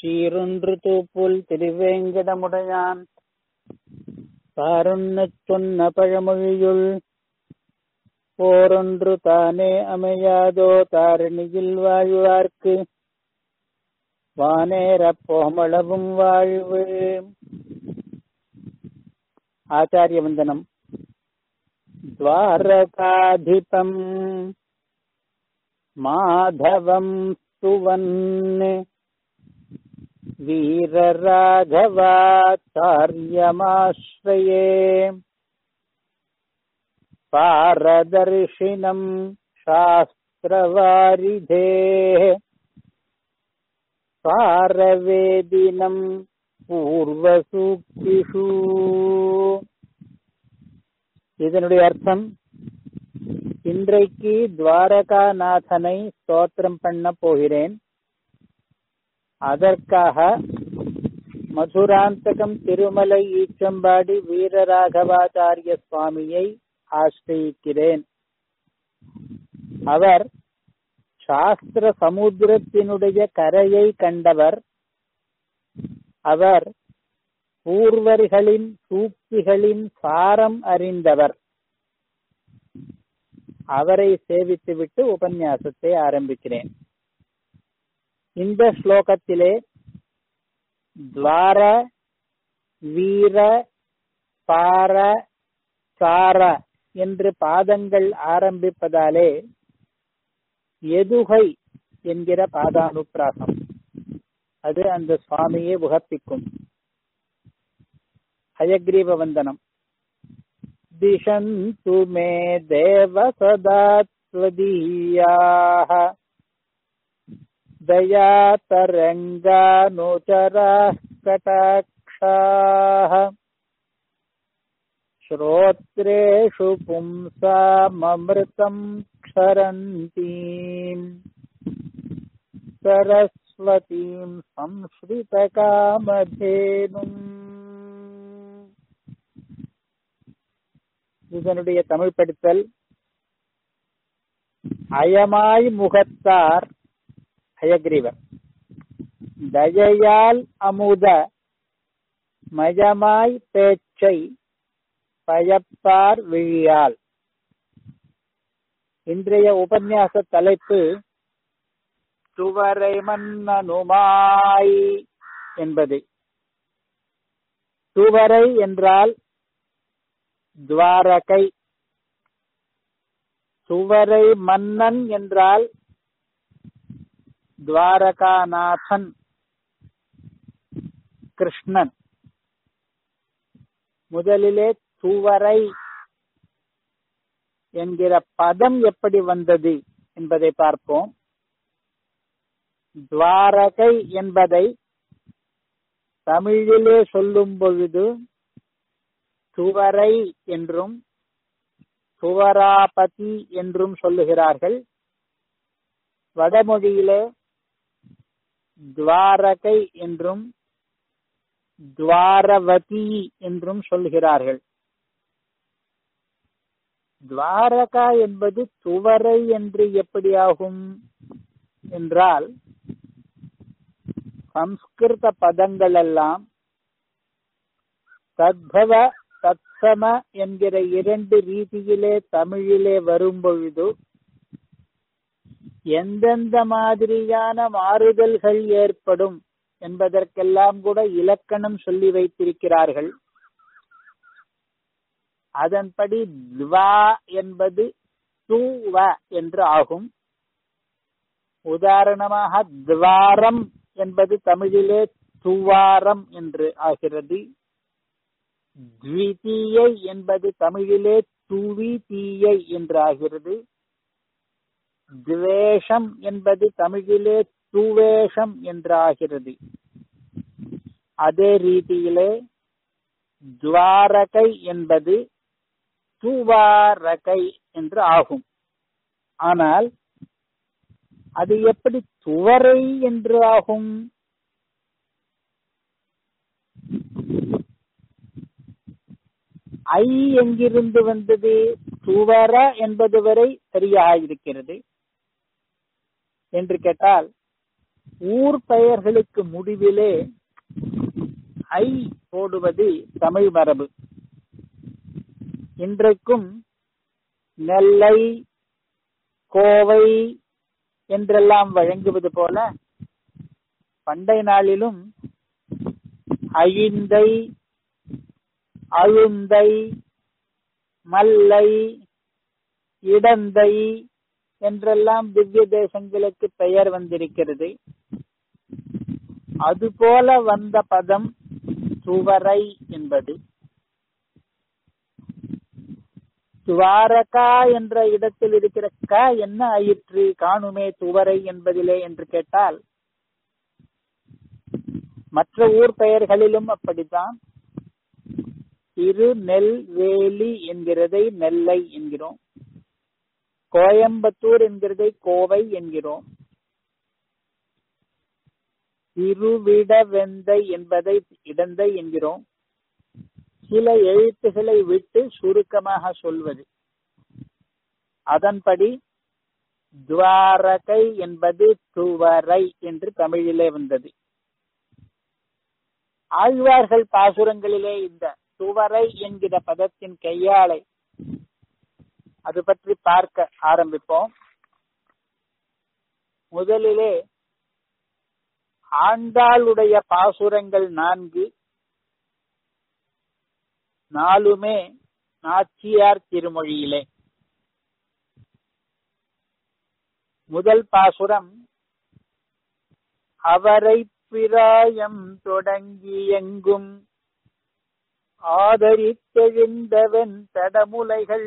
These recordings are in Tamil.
சீரொன்று தூப்புல் திருவேங்கடமுடையான் பாருண்ணச் சொன்ன பழமொழியுள் போரொன்று தானே அமையாதோ தாரணியில் வாழ்வார்க்கு வானேரப் போமளவும் வாழ்வு ஆச்சாரிய வந்தனம் द्वारकाधिपम् माधवम् स्तुवन् वीरराघवाचार्यमाश्रये पारदर्शिनम् शास्त्रवारिधेः पारवेदिनम् पूर्वसूक्तिषु இதனுடைய அர்த்தம் இன்றைக்கு துவாரகாநாதனை ஸ்தோத்திரம் பண்ண போகிறேன் அதற்காக மதுராந்தகம் திருமலை ஈச்சம்பாடி வீரராகவாச்சாரிய சுவாமியை ஆசிரியிக்கிறேன் அவர் சாஸ்திர சமுத்திரத்தினுடைய கரையை கண்டவர் அவர் பூர்வர்களின் சூக்திகளின் சாரம் அறிந்தவர் அவரை சேவித்துவிட்டு உபன்யாசத்தை ஆரம்பிக்கிறேன் இந்த ஸ்லோகத்திலே துவார வீர பார சார என்று பாதங்கள் ஆரம்பிப்பதாலே எதுகை என்கிற பாதானுப்பிராசம் அது அந்த சுவாமியை உகப்பிக்கும் हयग्रीव वन्दनम् दिशन्तु मे देव सदा त्वदीयाः दयातरङ्गानुचराः कटाक्षाः श्रोत्रेषु पुंसाममृतम् क्षरन्तीम् सरस्वतीम् संश्रितकामधेनुम् இதனுடைய தமிழ் படித்தல் அயமாய் முகத்தார் அயக்ரீவர் தயையால் அமுத மயமாய் பேச்சை பயப்பார் விழியால் இன்றைய உபன்யாச தலைப்பு துவரை மன்னனுமாய் என்பது துவரை என்றால் துவாரகை சுவரை மன்னன் என்றால் துவாரகாநாதன் கிருஷ்ணன் முதலிலே துவரை என்கிற பதம் எப்படி வந்தது என்பதை பார்ப்போம் துவாரகை என்பதை தமிழிலே சொல்லும் பொழுது துவரை என்றும் துவராபதி என்றும் சொல்லுகிறார்கள் வடமொழியிலே துவாரகை என்றும் துவாரவதி என்றும் சொல்லுகிறார்கள் துவாரகா என்பது துவரை என்று எப்படி ஆகும் என்றால் சம்ஸ்கிருத பதங்கள் எல்லாம் தத்பவ தத்சம என்கிற இரண்டு ரீதியிலே தமிழிலே வரும் பொழுது எந்தெந்த மாதிரியான மாறுதல்கள் ஏற்படும் என்பதற்கெல்லாம் கூட இலக்கணம் சொல்லி வைத்திருக்கிறார்கள் அதன்படி துவா என்பது தூவ என்று ஆகும் உதாரணமாக துவாரம் என்பது தமிழிலே துவாரம் என்று ஆகிறது த்விதீயை என்பது தமிழிலே துவி தீயை என்று ஆகிறது துவேஷம் என்பது தமிழிலே துவேஷம் என்று ஆகிறது அதே ரீதியிலே துவாரகை என்பது துவாரகை என்று ஆகும் ஆனால் அது எப்படி துவரை என்று ஆகும் ஐ எங்கிருந்து வந்தது துவர என்பது வரை சரியாக இருக்கிறது என்று கேட்டால் ஊர் பெயர்களுக்கு முடிவிலே ஐ போடுவது தமிழ் மரபு இன்றைக்கும் நெல்லை கோவை என்றெல்லாம் வழங்குவது போல பண்டை நாளிலும் அழிந்தை அழுந்தை மல்லை இடந்தை என்றெல்லாம் திவ்ய தேசங்களுக்கு பெயர் வந்திருக்கிறது அதுபோல வந்த பதம் துவரை என்பது துவாரகா என்ற இடத்தில் இருக்கிற க என்ன ஆயிற்று காணுமே துவரை என்பதிலே என்று கேட்டால் மற்ற ஊர் பெயர்களிலும் அப்படித்தான் திருநெல்வேலி என்கிறதை நெல்லை என்கிறோம் கோயம்புத்தூர் என்கிறதை கோவை என்கிறோம் திருவிடவெந்தை என்பதை இடந்தை என்கிறோம் சில எழுத்துக்களை விட்டு சுருக்கமாக சொல்வது அதன்படி துவாரகை என்பது துவரை என்று தமிழிலே வந்தது ஆழ்வார்கள் பாசுரங்களிலே இந்த துவரை என்கிற பதத்தின் கையாளை அது பற்றி பார்க்க ஆரம்பிப்போம் முதலிலே ஆண்டாளுடைய பாசுரங்கள் நான்கு நாலுமே நாச்சியார் திருமொழியிலே முதல் பாசுரம் அவரை பிராயம் தொடங்கி எங்கும் ஆதரித்தெழுந்தவன் தடமுலைகள்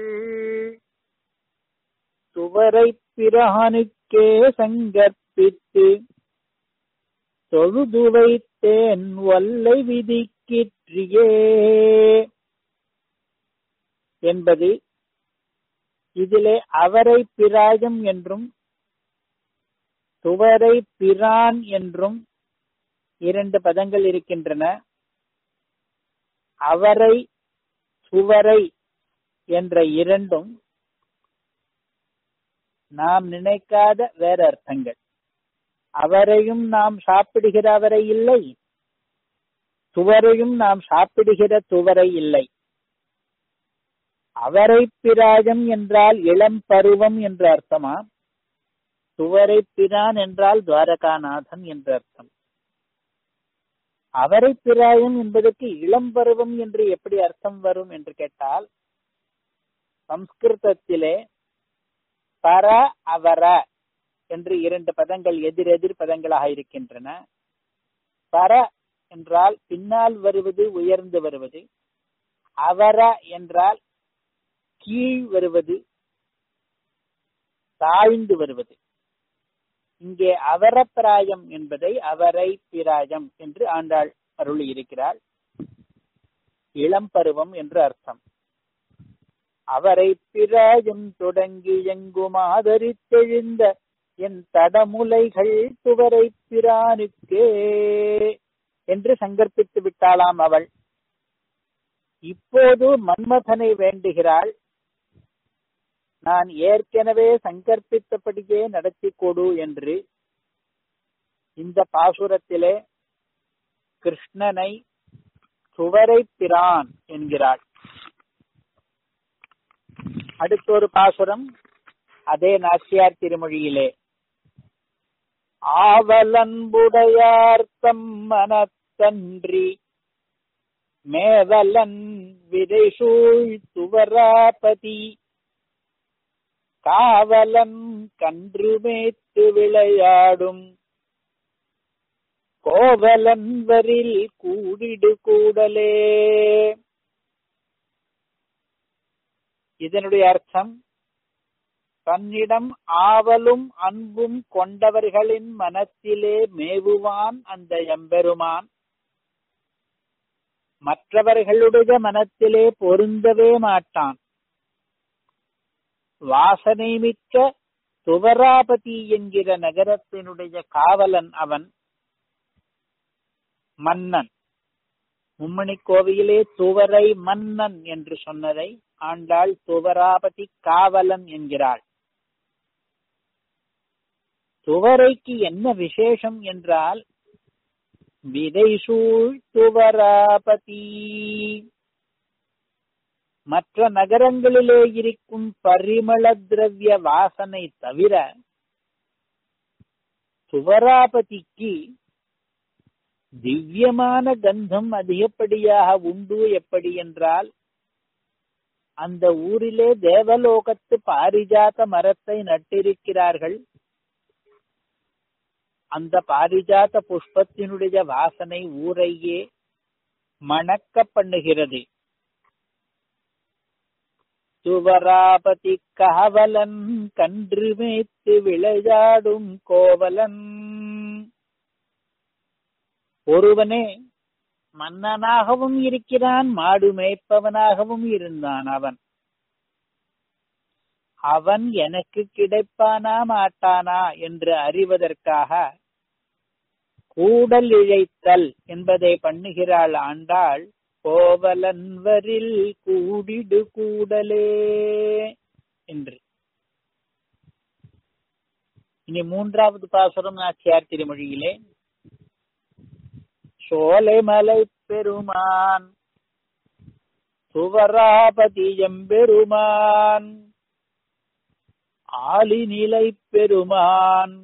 துவரை பிரானுக்கே சங்கற்பித்து தொழுது வைத்தேன் ஒல்லை விதிக்கிற்றியே என்பது இதிலே அவரை பிராயம் என்றும் துவரை பிரான் என்றும் இரண்டு பதங்கள் இருக்கின்றன அவரை சுவரை என்ற இரண்டும் நாம் நினைக்காத வேற அர்த்தங்கள் அவரையும் நாம் சாப்பிடுகிற அவரை இல்லை துவரையும் நாம் சாப்பிடுகிற துவரை இல்லை அவரை பிராஜம் என்றால் இளம் பருவம் என்று அர்த்தமா துவரை பிரான் என்றால் துவாரகாநாதன் என்று அர்த்தம் அவரை பிராயம் என்பதற்கு இளம் பருவம் என்று எப்படி அர்த்தம் வரும் என்று கேட்டால் சம்ஸ்கிருதத்திலே பர அவர என்று இரண்டு பதங்கள் எதிரெதிர் பதங்களாக இருக்கின்றன பர என்றால் பின்னால் வருவது உயர்ந்து வருவது அவர என்றால் கீழ் வருவது தாழ்ந்து வருவது இங்கே அவரப்பிராயம் என்பதை அவரை பிராயம் என்று ஆண்டாள் அருளி இருக்கிறாள் இளம் பருவம் என்று அர்த்தம் அவரை பிராயம் தொடங்கி எங்கும் ஆதரித்தெழுந்த என் தடமுலைகள் துவரை பிரானுக்கே என்று சங்கற்பித்து விட்டாளாம் அவள் இப்போது மன்மதனை வேண்டுகிறாள் நான் ஏற்கனவே சங்கற்பித்தபடியே நடத்தி கொடு என்று இந்த பாசுரத்திலே கிருஷ்ணனை சுவரை பிரான் என்கிறாள் அடுத்தொரு பாசுரம் அதே நாச்சியார் திருமொழியிலே ஆவலன்புடையார்த்தம் மனத்தன்றி மேவலன் விரைசூழ் துவராபதி காவலன் கன்று மேய்த்து விளையாடும் கோவலன் வரில் கூடிடு கூடலே இதனுடைய அர்த்தம் தன்னிடம் ஆவலும் அன்பும் கொண்டவர்களின் மனத்திலே மேவுவான் அந்த எம்பெருமான் மற்றவர்களுடைய மனத்திலே பொருந்தவே மாட்டான் வாசனை மிக்க துவராபதி என்கிற நகரத்தினுடைய காவலன் அவன் மன்னன் மும்மணி கோவிலே துவரை மன்னன் என்று சொன்னதை ஆண்டாள் துவராபதி காவலன் என்கிறாள் துவரைக்கு என்ன விசேஷம் என்றால் விதை சூழ் துவராபதி மற்ற நகரங்களிலே இருக்கும் பரிமள திரவிய வாசனை தவிர துவராபதிக்கு திவ்யமான கந்தம் அதிகப்படியாக உண்டு எப்படி என்றால் அந்த ஊரிலே தேவலோகத்து பாரிஜாத மரத்தை நட்டிருக்கிறார்கள் அந்த பாரிஜாத புஷ்பத்தினுடைய வாசனை ஊரையே மணக்க பண்ணுகிறது துவராபதி காவலன் கன்று மேய்த்து விளையாடும் கோவலன் ஒருவனே மன்னனாகவும் இருக்கிறான் மாடு மேய்ப்பவனாகவும் இருந்தான் அவன் அவன் எனக்கு கிடைப்பானா மாட்டானா என்று அறிவதற்காக கூடல் இழைத்தல் என்பதை பண்ணுகிறாள் ஆண்டாள் கோவலன்வரில் கூடிடு கூடலே என்று இனி மூன்றாவது பாசுரம் நாச்சியார் திருமொழியிலே சோலைமலை பெருமான் சுவராபதி எம்பெருமான் ஆலிநிலை பெருமான்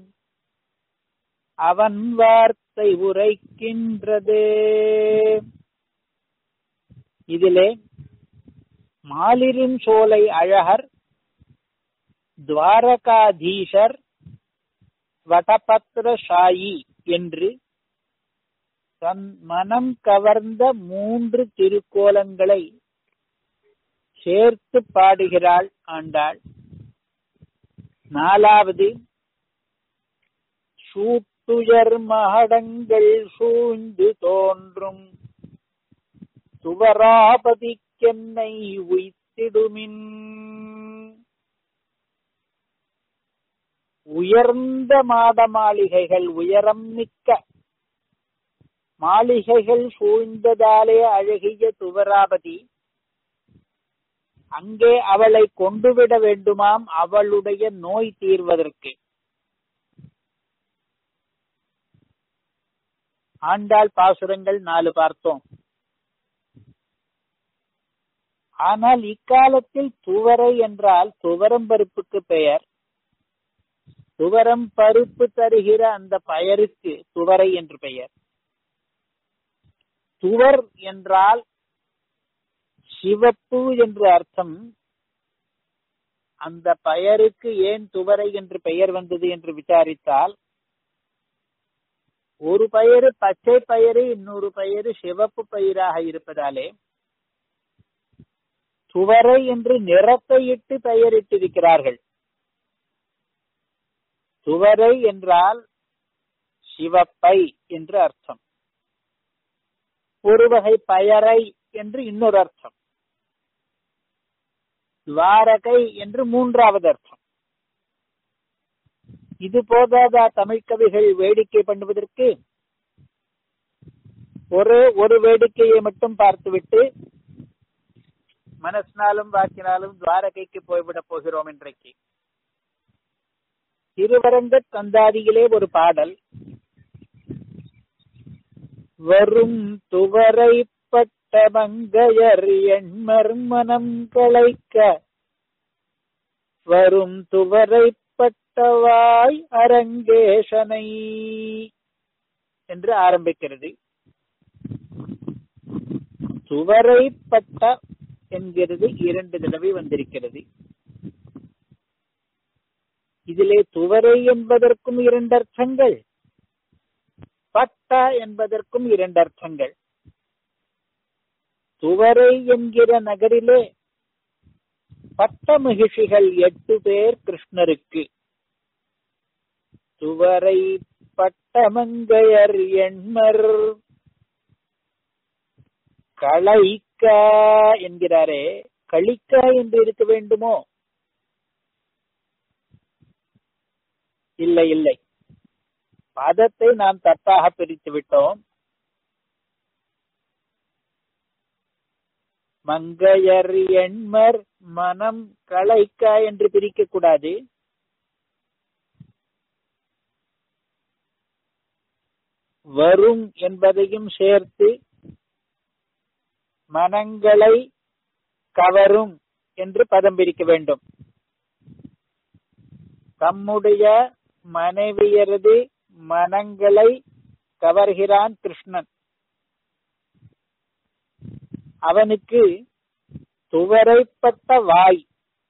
அவன் வார்த்தை உரைக்கின்றதே இதிலே மாலிரின் சோலை அழகர் துவாரகாதீஷர் வடபத்ரசாயி என்று தன் மனம் கவர்ந்த மூன்று திருக்கோலங்களை சேர்த்து பாடுகிறாள் ஆண்டாள் நாலாவது சூட்டுயர் மகடங்கள் சூழ்ந்து தோன்றும் துவராபதிக்கென்னை உய்த்திடுமின் உயர்ந்த மாட மாளிகைகள் உயரம் மிக்க மாளிகைகள் சூழ்ந்ததாலே அழகிய துவராபதி அங்கே அவளை கொண்டுவிட வேண்டுமாம் அவளுடைய நோய் தீர்வதற்கு ஆண்டாள் பாசுரங்கள் நாலு பார்த்தோம் ஆனால் இக்காலத்தில் துவரை என்றால் துவரம் பருப்புக்கு பெயர் துவரம் பருப்பு தருகிற அந்த பயருக்கு துவரை என்று பெயர் துவர் என்றால் சிவப்பு என்று அர்த்தம் அந்த பயருக்கு ஏன் துவரை என்று பெயர் வந்தது என்று விசாரித்தால் ஒரு பயிறு பச்சை பயிறு இன்னொரு பயிறு சிவப்பு பயிராக இருப்பதாலே துவரை என்று நிறத்தை இட்டு பெயரிட்டிருக்கிறார்கள் துவரை என்றால் சிவப்பை என்று அர்த்தம் ஒரு வகை பயரை என்று இன்னொரு அர்த்தம் துவாரகை என்று மூன்றாவது அர்த்தம் இது போதாதா தமிழ் கவிகள் வேடிக்கை பண்ணுவதற்கு ஒரு ஒரு வேடிக்கையை மட்டும் பார்த்துவிட்டு மனசினாலும் வாக்கினாலும் துவாரகைக்கு போய்விடப் போகிறோம் இன்றைக்கு திருவரங்க தந்தாதியிலே ஒரு பாடல் வரும் துவரைப்பட்ட மங்கையர் எண்மர்மனம் களைக்க வரும் துவரைப்பட்டவாய் அரங்கேசனை என்று ஆரம்பிக்கிறது துவரைப்பட்ட என்கிறது இரண்டு தடவை வந்திருக்கிறது இதிலே துவரை என்பதற்கும் இரண்டு அர்த்தங்கள் பட்ட என்பதற்கும் இரண்டு அர்த்தங்கள் துவரை என்கிற நகரிலே பட்ட மகிழ்ச்சிகள் எட்டு பேர் கிருஷ்ணருக்கு துவரை பட்டமங்கையர் எண்மர் களைக்க என்கிறாரே கழிக்க என்று இருக்க வேண்டுமோ இல்லை இல்லை பதத்தை நாம் தப்பாக பிரித்து விட்டோம் மங்கையர் எண்மர் மனம் களைக்க என்று பிரிக்க கூடாது வரும் என்பதையும் சேர்த்து மனங்களை கவரும் என்று பதம் பிரிக்க வேண்டும் தம்முடைய மனைவியரது மனங்களை கவர்கிறான் கிருஷ்ணன் அவனுக்கு துவரைப்பட்ட வாய்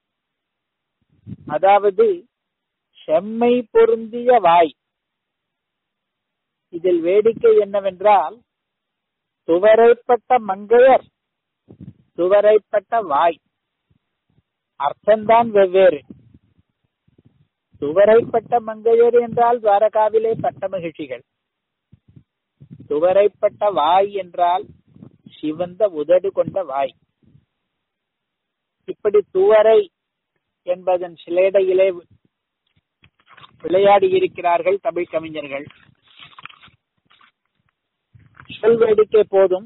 அதாவது செம்மை பொருந்திய வாய் இதில் வேடிக்கை என்னவென்றால் துவரைப்பட்ட மங்கையர் துவரைப்பட்ட வாய் அர்த்தம்தான் வெவ்வேறு துவரைப்பட்ட மங்கையர் என்றால் துவாரகாவிலே பட்ட மகிழ்ச்சிகள் துவரைப்பட்ட வாய் என்றால் சிவந்த உதடு கொண்ட வாய் இப்படி துவரை என்பதன் சிலேடையிலே விளையாடி இருக்கிறார்கள் தமிழ் கவிஞர்கள் சொல் வேடிக்கை போதும்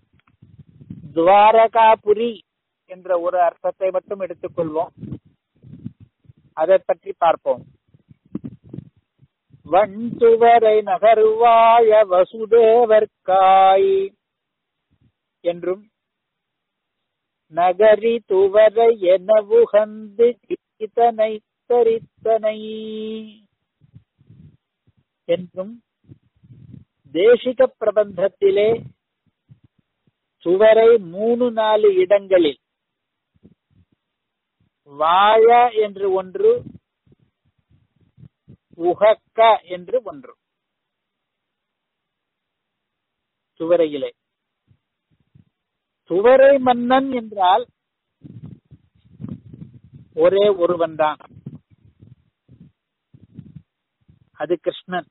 துவாரகாபுரி என்ற ஒரு அர்த்தத்தை மட்டும் எடுத்துக்கொள்வோம் அதை பற்றி பார்ப்போம் வண்துவரை நகர்வாழ வசுதேவர்காய் என்றும் நகரி துவரை என உகந்து இதனை தரித்தனை என்றும் தேசிக பிரபந்தத்திலே சுவரை மூணு நாலு இடங்களில் வாழ என்று ஒன்று உகக்க என்று ஒன்று சுவரையிலே சுவரை மன்னன் என்றால் ஒரே ஒருவன் தான் அது கிருஷ்ணன்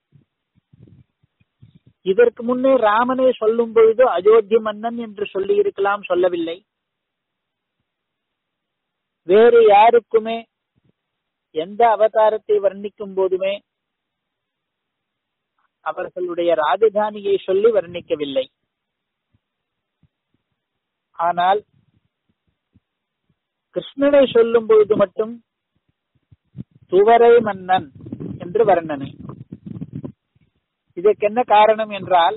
இதற்கு முன்னே ராமனை சொல்லும் பொழுது அயோத்தி மன்னன் என்று சொல்லி இருக்கலாம் சொல்லவில்லை வேறு யாருக்குமே எந்த அவதாரத்தை வர்ணிக்கும் போதுமே அவர்களுடைய ராஜதானியை சொல்லி வர்ணிக்கவில்லை ஆனால் கிருஷ்ணனை சொல்லும் பொழுது மட்டும் துவரை மன்னன் என்று வர்ணனை இதற்கு என்ன காரணம் என்றால்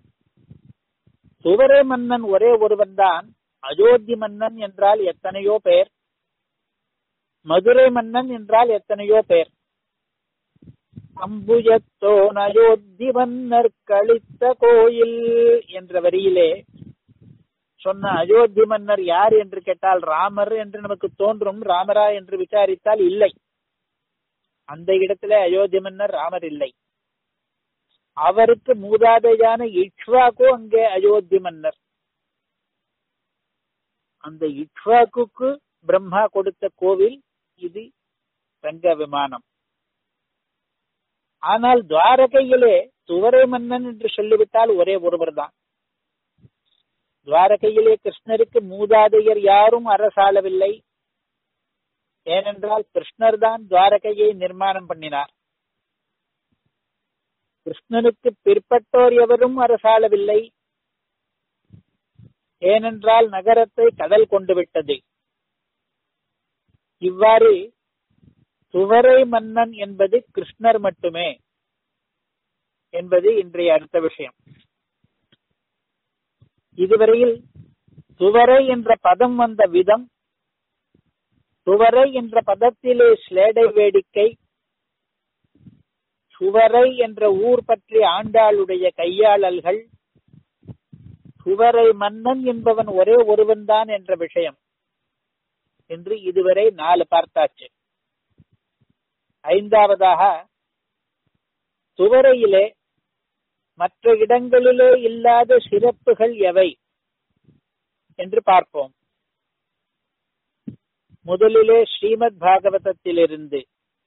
துவரை மன்னன் ஒரே ஒருவன் தான் அயோத்தி மன்னன் என்றால் எத்தனையோ பேர் மதுரை மன்னன் என்றால் எத்தனையோ பேர் அம்புயத்தோன் அயோத்தி மன்னர் கழித்த கோயில் என்ற வரியிலே சொன்ன அயோத்தி மன்னர் யார் என்று கேட்டால் ராமர் என்று நமக்கு தோன்றும் ராமரா என்று விசாரித்தால் இல்லை அந்த இடத்துல அயோத்தி மன்னர் ராமர் இல்லை அவருக்கு மூதாதையான இக்ஷ்வாக்கு அங்கே அயோத்தி மன்னர் அந்த இக்ஷ்வாக்கு பிரம்மா கொடுத்த கோவில் இது ரங்க விமானம் ஆனால் துவாரகையிலே துவரை மன்னன் என்று சொல்லிவிட்டால் ஒரே ஒருவர் தான் துவாரகையிலே கிருஷ்ணருக்கு மூதாதையர் யாரும் அரசாளவில்லை ஏனென்றால் கிருஷ்ணர் தான் துவாரகையை நிர்மாணம் பண்ணினார் கிருஷ்ணனுக்கு பிற்பட்டோர் எவரும் அரசாளவில்லை ஏனென்றால் நகரத்தை கடல் கொண்டு விட்டது இவ்வாறு துவரை மன்னன் என்பது கிருஷ்ணர் மட்டுமே என்பது இன்றைய அடுத்த விஷயம் இதுவரையில் துவரை என்ற பதம் வந்த விதம் துவரை என்ற பதத்திலே ஸ்லேடை வேடிக்கை சுவரை என்ற ஊர் பற்றி ஆண்டாளுடைய கையாளல்கள் சுவரை மன்னன் என்பவன் ஒரே ஒருவன்தான் என்ற விஷயம் என்று இதுவரை நாலு பார்த்தாச்சு ஐந்தாவதாக சுவரையிலே மற்ற இடங்களிலே இல்லாத சிறப்புகள் எவை என்று பார்ப்போம் முதலிலே ஸ்ரீமத் பாகவதத்திலிருந்து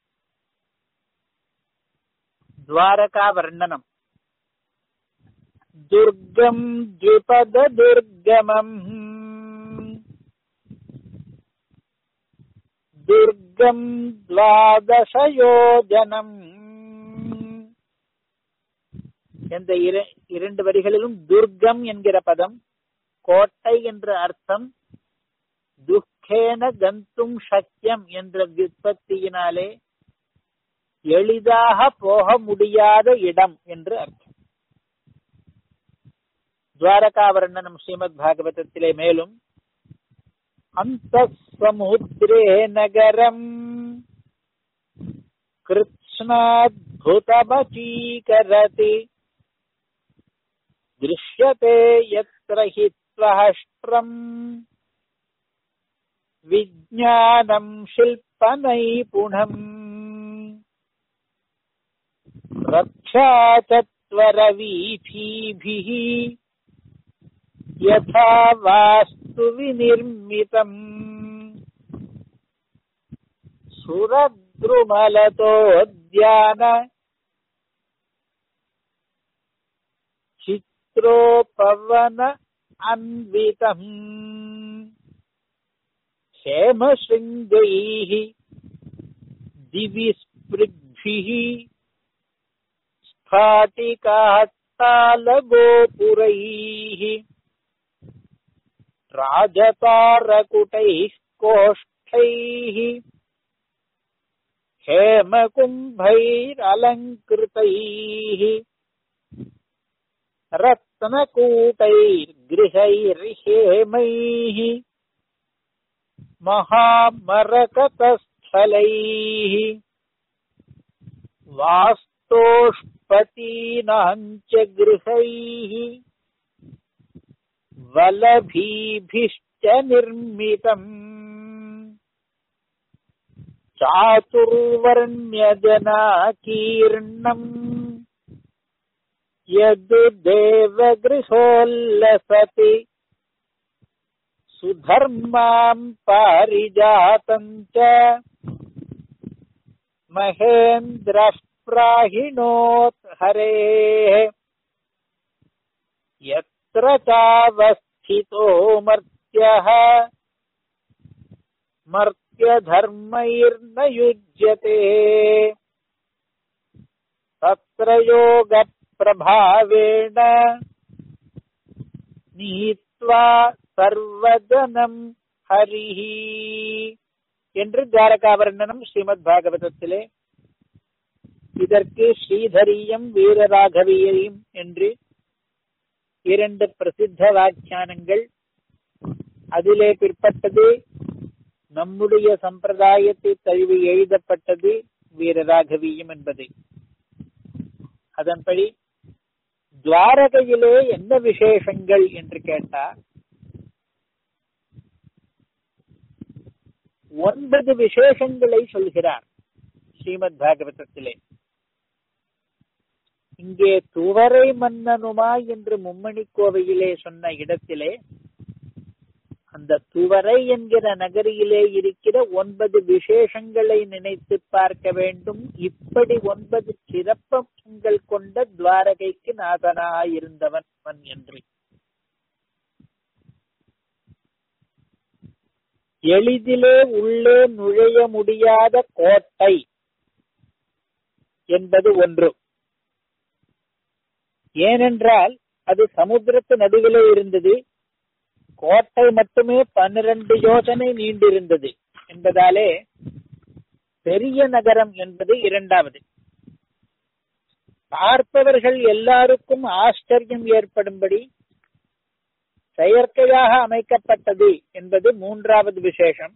द्वारका वर्णनम् दुर्गम् द्विपददुर्गमम् दुर्गम् द्वादशयोजनम् என்ற இரண்டு வரிகளிலும் துர்க்கம் என்கிற பதம் கோட்டை என்ற அர்த்தம் துக்கேன கந்தும் சக்கியம் என்ற விற்பத்தியினாலே எளிதாக போக முடியாத இடம் என்று அர்த்தம் துவாரகாவர்ணனம் ஸ்ரீமத் பாகவதத்திலே மேலும் அந்த சமுத்திரே நகரம் कृत्स्नाद्भुतमचीकरति दृश्यते यत्र हि त्वहष्ट्रम् विज्ञानम् शिल्पनैपुणम् रक्षाचत्वरवीथीभिः यथा वास्तु विनिर्मितम् सुरद्रुमलतोद्यान चित्रोपवन अन्वितम् हेमशृङ्गैः दिवि स्पृग्भिः स्फाटिकात्तालगोपुरैः राजतारकुटैः कोष्ठैः हेमकुम्भैरलङ्कृतैः रत्नकूटैर्गृहैर्हेमैः महामरकतस्थलैः वास्तोष्पतीनाम् च गृहैः वलभीभिश्च निर्मितम् चातुर्वर्ण्यजनाकीर्णम् यद्देवगृहोल्लसति सुधर्माम् पारिजातम् च महेन्द्रः प्राहिणोत् हरेः यत्र चावस्थितो मर्त्यः मर्त्यधर्मैर्न युज्यते तत्र योगप्रभावेण नीत्वा சர்வஜனம் ஹரிஹி என்று ஜாரகாவர்ணனம் ஸ்ரீமத் பாகவதத்திலே இதற்கு ஸ்ரீதரியம் வீரராகவியம் என்று இரண்டு பிரசித்த வாக்கியானங்கள் அதிலே பிற்பட்டது நம்முடைய சம்பிரதாயத்தை தழுவி எழுதப்பட்டது வீரராகவியம் என்பது அதன்படி துவாரகையிலே என்ன விசேஷங்கள் என்று கேட்டார் ஒன்பது விசேஷங்களை சொல்கிறார் ஸ்ரீமத் பாகவதத்திலே இங்கே துவரை மன்னனுமா என்று மும்மணி கோவையிலே சொன்ன இடத்திலே அந்த துவரை என்கிற நகரியிலே இருக்கிற ஒன்பது விசேஷங்களை நினைத்து பார்க்க வேண்டும் இப்படி ஒன்பது சிறப்பங்கள் கொண்ட துவாரகைக்கு நாதனாயிருந்தவன் அவன் என்று எளிதிலே உள்ளே நுழைய முடியாத கோட்டை என்பது ஒன்று ஏனென்றால் அது சமுத்திரத்து நடுவிலே இருந்தது கோட்டை மட்டுமே பன்னிரண்டு யோசனை நீண்டிருந்தது என்பதாலே பெரிய நகரம் என்பது இரண்டாவது பார்ப்பவர்கள் எல்லாருக்கும் ஆச்சரியம் ஏற்படும்படி செயற்கையாக அமைக்கப்பட்டது என்பது மூன்றாவது விசேஷம்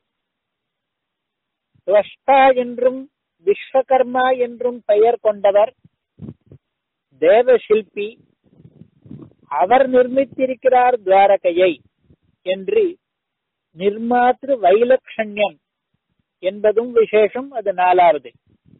துவஷ்டா என்றும் விஸ்வகர்மா என்றும் பெயர் கொண்டவர் தேவசில்பி அவர் நிர்மித்திருக்கிறார் துவாரகையை என்று நிர்மாத்திரு வைலக்ஷண்யம் என்பதும் விசேஷம் அது நாலாவது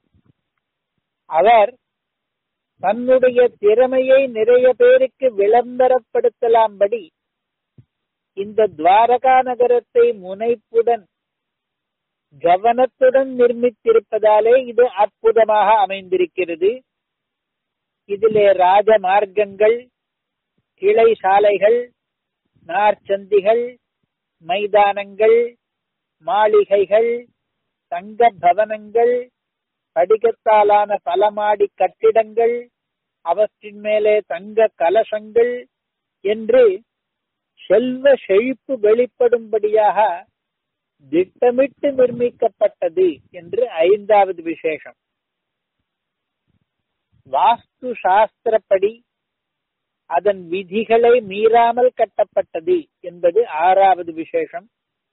அவர் தன்னுடைய திறமையை நிறைய பேருக்கு விளம்பரப்படுத்தலாம்படி இந்த துவாரகா நகரத்தை முனைப்புடன் கவனத்துடன் நிர்மித்திருப்பதாலே இது அற்புதமாக அமைந்திருக்கிறது இதிலே ராஜ மார்க்கங்கள் கிளை சாலைகள் நார்ச்சந்திகள் மைதானங்கள் மாளிகைகள் தங்க பவனங்கள் படிகத்தாலான பலமாடி கட்டிடங்கள் அவற்றின் மேலே தங்க கலசங்கள் என்று செல்வ செழிப்பு வெளிப்படும்படியாக திட்டமிட்டு நிர்மிக்கப்பட்டது என்று ஐந்தாவது விசேஷம் வாஸ்து சாஸ்திரப்படி அதன் விதிகளை மீறாமல் கட்டப்பட்டது என்பது ஆறாவது விசேஷம்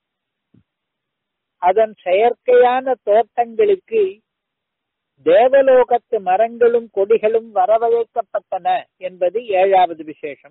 அதன் செயற்கையான தோட்டங்களுக்கு தேவலோகத்து மரங்களும் கொடிகளும் வரவழைக்கப்பட்டன என்பது ஏழாவது விசேஷம்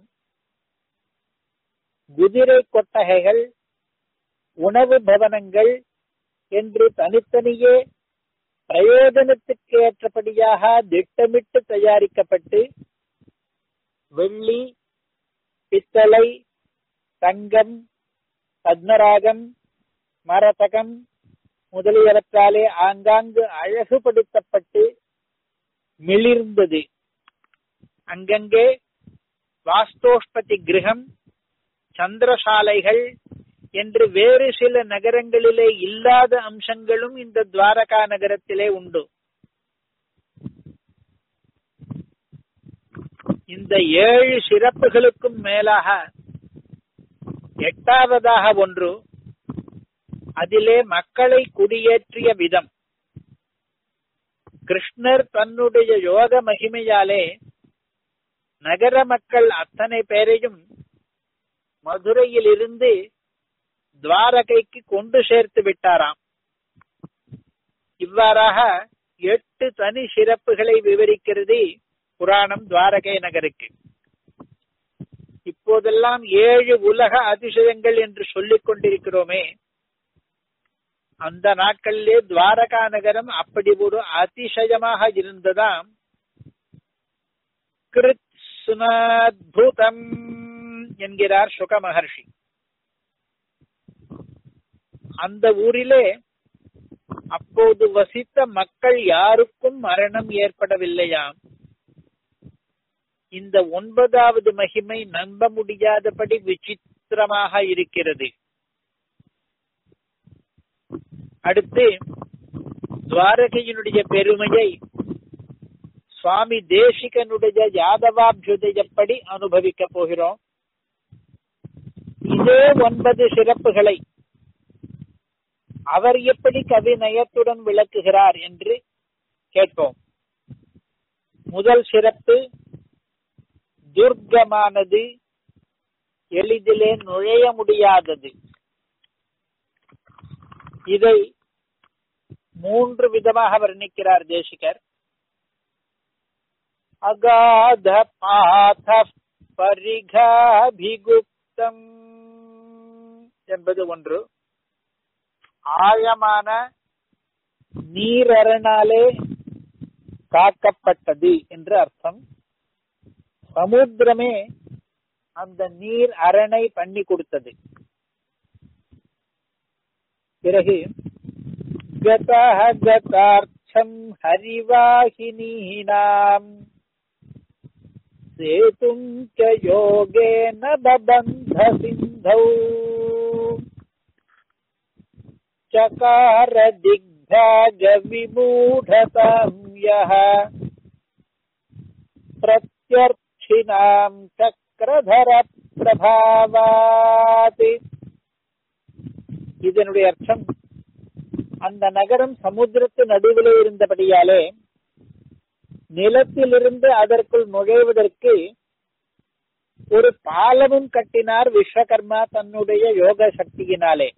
குதிரை கொட்டகைகள் உணவு பவனங்கள் என்று தனித்தனியே பிரயோஜனத்துக்கு ஏற்றபடியாக திட்டமிட்டு தயாரிக்கப்பட்டு வெள்ளி பித்தளை தங்கம் பத்மராகம் மரதகம் முதலியவற்றாலே ஆங்காங்கு அழகுபடுத்தப்பட்டு மிளிர்ந்தது அங்கங்கே வாஸ்தோஷ்பதி கிரகம் சந்திரசாலைகள் என்று வேறு சில நகரங்களிலே இல்லாத அம்சங்களும் இந்த துவாரகா நகரத்திலே உண்டு இந்த ஏழு சிறப்புகளுக்கும் மேலாக எட்டாவதாக ஒன்று அதிலே மக்களை குடியேற்றிய விதம் கிருஷ்ணர் தன்னுடைய யோக மகிமையாலே நகர மக்கள் அத்தனை பேரையும் மதுரையில் இருந்து துவாரகைக்கு கொண்டு சேர்த்து விட்டாராம் இவ்வாறாக எட்டு தனி சிறப்புகளை விவரிக்கிறது புராணம் துவாரகை நகருக்கு இப்போதெல்லாம் ஏழு உலக அதிசயங்கள் என்று சொல்லிக் கொண்டிருக்கிறோமே அந்த நாட்களிலே துவாரகா நகரம் அப்படி ஒரு அதிசயமாக இருந்ததாம் கிருத்ஸ்னாத்புதம் என்கிறார் சுக மகர்ஷி அந்த ஊரிலே அப்போது வசித்த மக்கள் யாருக்கும் மரணம் ஏற்படவில்லையாம் இந்த ஒன்பதாவது மகிமை நம்ப முடியாதபடி விசித்திரமாக இருக்கிறது அடுத்து துவாரகையினுடைய பெருமையை சுவாமி தேசிகனுடைய யாதவாபியுதயப்படி அனுபவிக்க போகிறோம் இதே ஒன்பது சிறப்புகளை அவர் எப்படி கவிநயத்துடன் விளக்குகிறார் என்று கேட்போம் முதல் சிறப்பு துர்க்கமானது எளிதிலே நுழைய முடியாதது இதை மூன்று விதமாக வர்ணிக்கிறார் தேசிகர் அகாத பாத பரிகாபிகுப்தம் என்பது ஒன்று ஆழமான நீரரணாலே காக்கப்பட்டது என்று அர்த்தம் சமுத்திரமே அந்த நீர் அரணை பண்ணி கொடுத்தது பிறகு கதஹ கதார்த்தம் ஹரிவாகினீனாம் சேதும் ச யோகேன பபந்த சிந்தௌ चकार दिग्भाग विमूढतां यः प्रत्यर्थिनां चक्रधर பிரபாவாத் இதனுடைய அர்த்தம் அந்த நகரம் சமுத்திரத்து நடுவிலே இருந்தபடியாலே நிலத்திலிருந்து அதற்குள் நுழைவதற்கு ஒரு பாலமும் கட்டினார் விஸ்வகர்மா தன்னுடைய யோக சக்தியினாலே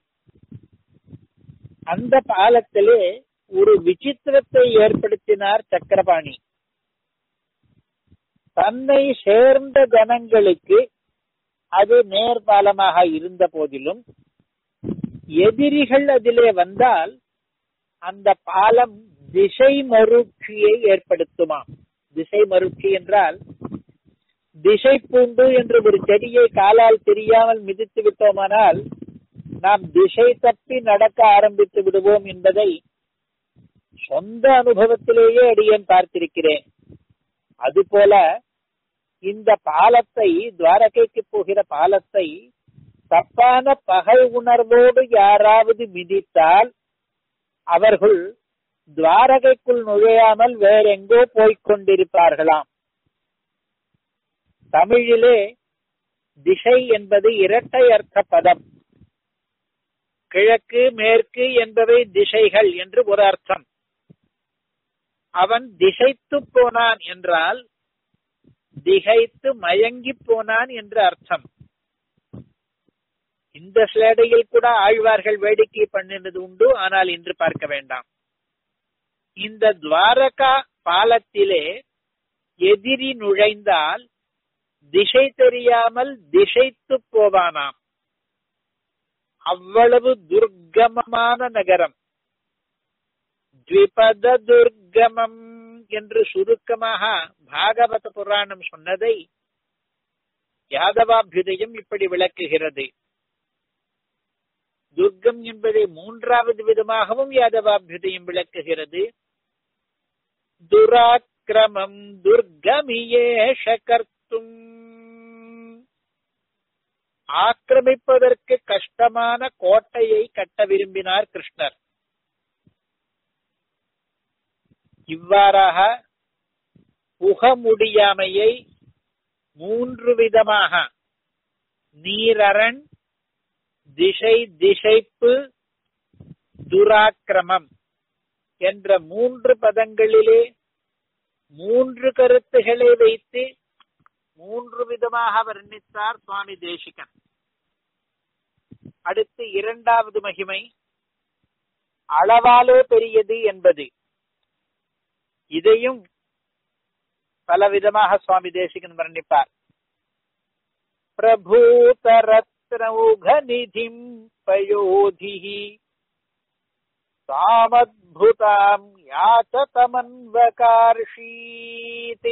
அந்த பாலத்திலே ஒரு விசித்திரத்தை ஏற்படுத்தினார் சக்கரபாணி தன்னை சேர்ந்த ஜனங்களுக்கு அது நேர்பாலமாக இருந்த போதிலும் எதிரிகள் அதிலே வந்தால் அந்த பாலம் திசை மறுச்சியை ஏற்படுத்துமாம் திசை மறுச்சி என்றால் திசை பூண்டு என்று ஒரு செடியை காலால் தெரியாமல் மிதித்து விட்டோமானால் நாம் திசை தப்பி நடக்க ஆரம்பித்து விடுவோம் என்பதை சொந்த அனுபவத்திலேயே அடியேன் பார்த்திருக்கிறேன் அதுபோல இந்த பாலத்தை துவாரகைக்கு போகிற பாலத்தை தப்பான பகை உணர்வோடு யாராவது மிதித்தால் அவர்கள் துவாரகைக்குள் நுழையாமல் வேறெங்கோ போய்க் கொண்டிருப்பார்களாம் தமிழிலே திசை என்பது இரட்டை அர்த்த பதம் கிழக்கு மேற்கு என்பவை திசைகள் என்று ஒரு அர்த்தம் அவன் திசைத்து போனான் என்றால் திகைத்து மயங்கி போனான் என்று அர்த்தம் இந்த ஸ்லேடையில் கூட ஆழ்வார்கள் வேடிக்கை பண்ணினது உண்டு ஆனால் இன்று பார்க்க வேண்டாம் இந்த துவாரகா பாலத்திலே எதிரி நுழைந்தால் திசை தெரியாமல் திசைத்து போவானாம் அவ்வளவு துர்கமமான நகரம் த்விபத துர்கமம் என்று சுருக்கமாக பாகவத புராணம் சொன்னதை யாதவாபியுதயம் இப்படி விளக்குகிறது துர்க்கம் என்பதை மூன்றாவது விதமாகவும் யாதவாபியுதயம் விளக்குகிறது துராக்கிரமம் துர்கமியேஷ கர்த்தும் ஆக்கிரமிப்பதற்கு கஷ்டமான கோட்டையை கட்ட விரும்பினார் கிருஷ்ணர் இவ்வாறாக புக முடியாமையை மூன்று விதமாக நீரரண் திசை திசைப்பு துராக்கிரமம் என்ற மூன்று பதங்களிலே மூன்று கருத்துகளை வைத்து மூன்று விதமாக வர்ணித்தார் சுவாமி தேசிகன் அடுத்து இரண்டாவது மகிமை அளவாலே பெரியது என்பது இதையும் பல விதமாக சுவாமி தேசிகன் வர்ணிப்பார் பிரபூதரத்னௌகநிதிம் பயோதிஹி சாமத்புதாம் யாச்சதமன்வகார்ஷீத்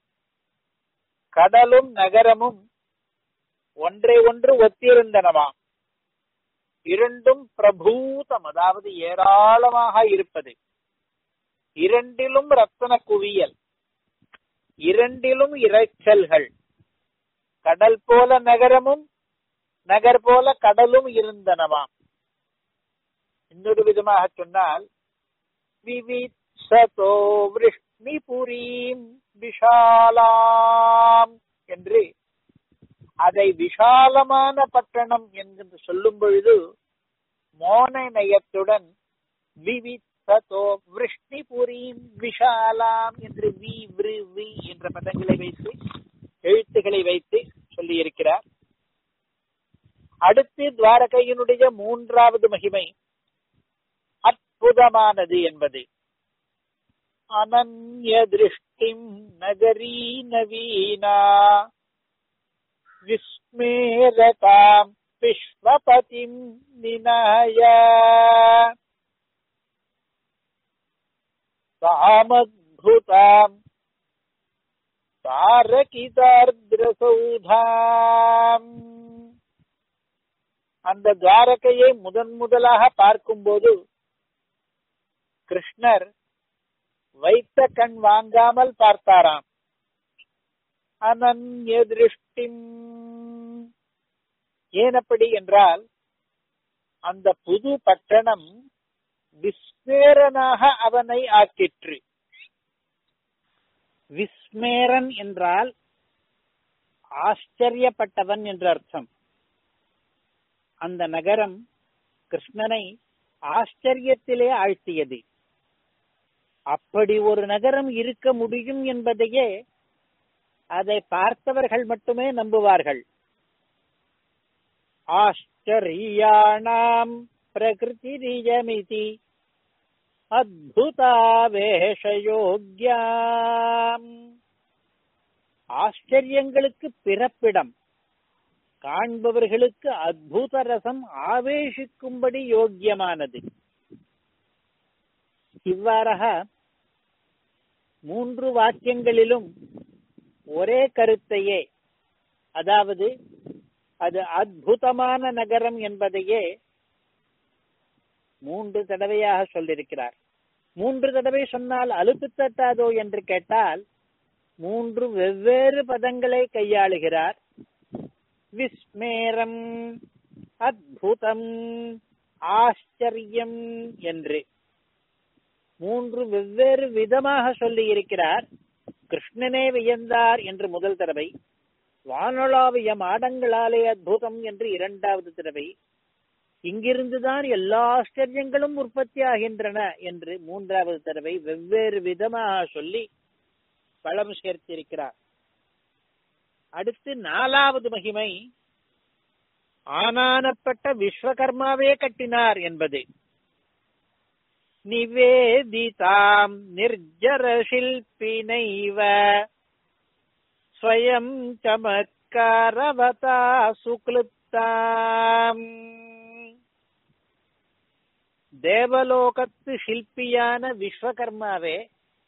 கடலும் நகரமும் ஒன்றை ஒன்று ஒத்திருந்தனவாம் இரண்டும் பிரபூதம் அதாவது ஏராளமாக இருப்பது இரண்டிலும் ரத்தன குவியல் இரண்டிலும் இரைச்சல்கள் கடல் போல நகரமும் நகர் போல கடலும் இருந்தனவாம் இன்னொரு விதமாக சொன்னால் விவித்சதோ விஷ்ணிபுரீம் விஷாலாம் என்று அதை விஷாலமான பட்டணம் என்று சொல்லும் பொழுது மோன நயத்துடன் விவித்சதோ விஷ்ணிபுரீம் விஷாலாம் என்று வி விரு வி என்ற பதங்களை வைத்து எழுத்துக்களை வைத்து சொல்லி இருக்கிறார் அடுத்து துவாரகையினுடைய மூன்றாவது மகிமை அற்புதமானது என்பது அனன்ய திருஷ்டிம் நகரி நவீனா விஸ்மேரதாம் விஸ்வபதிம் நினாய சாமத்புதாம் தாரகிதார்திரசௌதாம் அந்த துவாரகையை முதன் முதலாக பார்க்கும்போது கிருஷ்ணர் வைத்த கண் வாங்காமல் பார்த்தாராம் அனன்ய திருஷ்டிம் ஏனப்படி என்றால் அந்த புது பட்டணம் விஸ்மேரனாக அவனை ஆக்கிற்று விஸ்மேரன் என்றால் ஆச்சரியப்பட்டவன் என்று அர்த்தம் அந்த நகரம் கிருஷ்ணனை ஆச்சரியத்திலே ஆழ்த்தியது அப்படி ஒரு நகரம் இருக்க முடியும் என்பதையே அதை பார்த்தவர்கள் மட்டுமே நம்புவார்கள் ஆச்சரியாணாம் பிரகிருதிரியமிதி அத்புதாவேஷயோக்யாம் ஆச்சரியங்களுக்கு பிறப்பிடம் காண்பவர்களுக்கு அத்புத ரசம் ஆவேசிக்கும்படி யோக்கியமானது இவ்வாறாக மூன்று வாக்கியங்களிலும் ஒரே கருத்தையே அதாவது அது அத்புதமான நகரம் என்பதையே மூன்று தடவையாக சொல்லியிருக்கிறார் மூன்று தடவை சொன்னால் அலுப்பு தட்டாதோ என்று கேட்டால் மூன்று வெவ்வேறு பதங்களை கையாளுகிறார் விஸ்மேரம் அத்புதம் ஆச்சரியம் என்று மூன்று வெவ்வேறு விதமாக சொல்லி இருக்கிறார் கிருஷ்ணனே வியந்தார் என்று முதல் தடவை வானொலாவிய மாடங்களாலே அத்புதம் என்று இரண்டாவது தடவை இங்கிருந்துதான் எல்லா ஆச்சரியங்களும் உற்பத்தி ஆகின்றன என்று மூன்றாவது தடவை வெவ்வேறு விதமாக சொல்லி பலம் சேர்த்திருக்கிறார் அடுத்து நாலாவது மகிமை ஆனானப்பட்ட விஸ்வகர்மாவே கட்டினார் என்பது நிவேதிதாம் நிர்ஜர சில்பினைவ ஸ்வயம் சமத்காரவதா சுக்லுப்தாம் தேவலோகத்து சிற்பியான விஸ்வகர்மாவே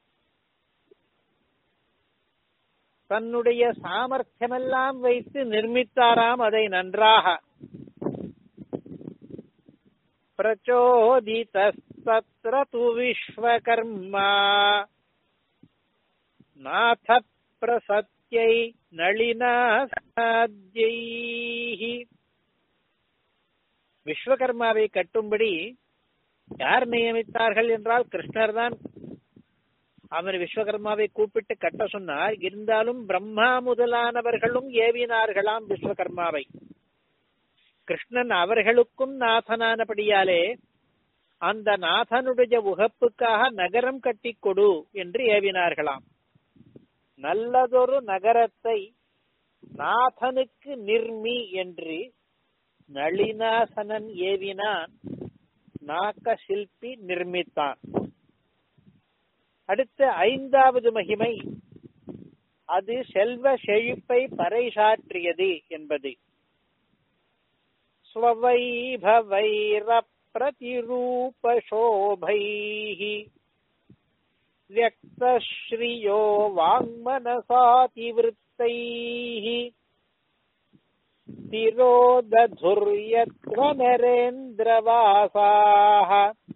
தன்னுடைய சாமர்த்தியமெல்லாம் வைத்து நிர்மித்தாராம் அதை நன்றாக பிரச்சோதிதஸ்தத்ர து விஸ்வகர்மா நாத பிரசத்யை நளினா சாத்யைஹி விஸ்வகர்மாவை கட்டும்படி யார் நியமித்தார்கள் என்றால் கிருஷ்ணர் தான் அவர் விஸ்வகர்மாவை கூப்பிட்டு கட்ட சொன்னார் இருந்தாலும் பிரம்மா முதலானவர்களும் ஏவினார்களாம் விஸ்வகர்மாவை கிருஷ்ணன் அவர்களுக்கும் நாதனானபடியாலே அந்த நாதனுடைய உகப்புக்காக நகரம் கட்டி கொடு என்று ஏவினார்களாம் நல்லதொரு நகரத்தை நாதனுக்கு நிர்மி என்று நளினாசனன் ஏவினான் நாக்க சிற்பி நிர்மித்தான் அடுத்த ஐந்தாவது மகிமை அது செல்வ செழிப்பை பறைசாற்றியது என்பது ஸ்வவைபவைர பிரதிரூப சோபைः व्यक्तश्रियो वाङ्मनसातिवृत्तैः तिरोदधुर्यत्वनरेन्द्रवासाः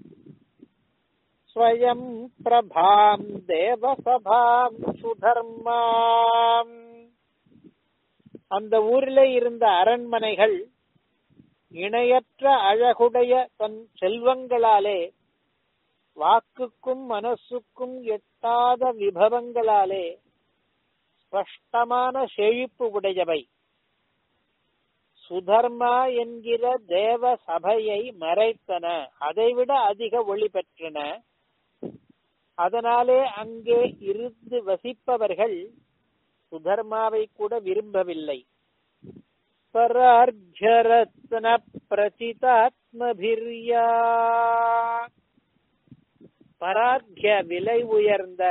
स्वयं प्रभाम् தேவசபாம் சுதர்மாம் அந்த ஊரிலே இருந்த அரண்மனைகள் இணையற்ற அழகுடைய தன் செல்வங்களாலே வாக்குக்கும் மனசுக்கும் எட்டாத விபவங்களாலே ஸ்பஷ்டமான செழிப்பு உடையவை சுதர்மா என்கிற தேவ சபையை மறைத்தன அதைவிட அதிக ஒளி பெற்றன அதனாலே அங்கே இருந்து வசிப்பவர்கள் சுதர்மாவை கூட விரும்பவில்லை பரார்ஜரத்ன பிரச்சிதாத்மபிரியா பரார்த்திய விலை உயர்ந்த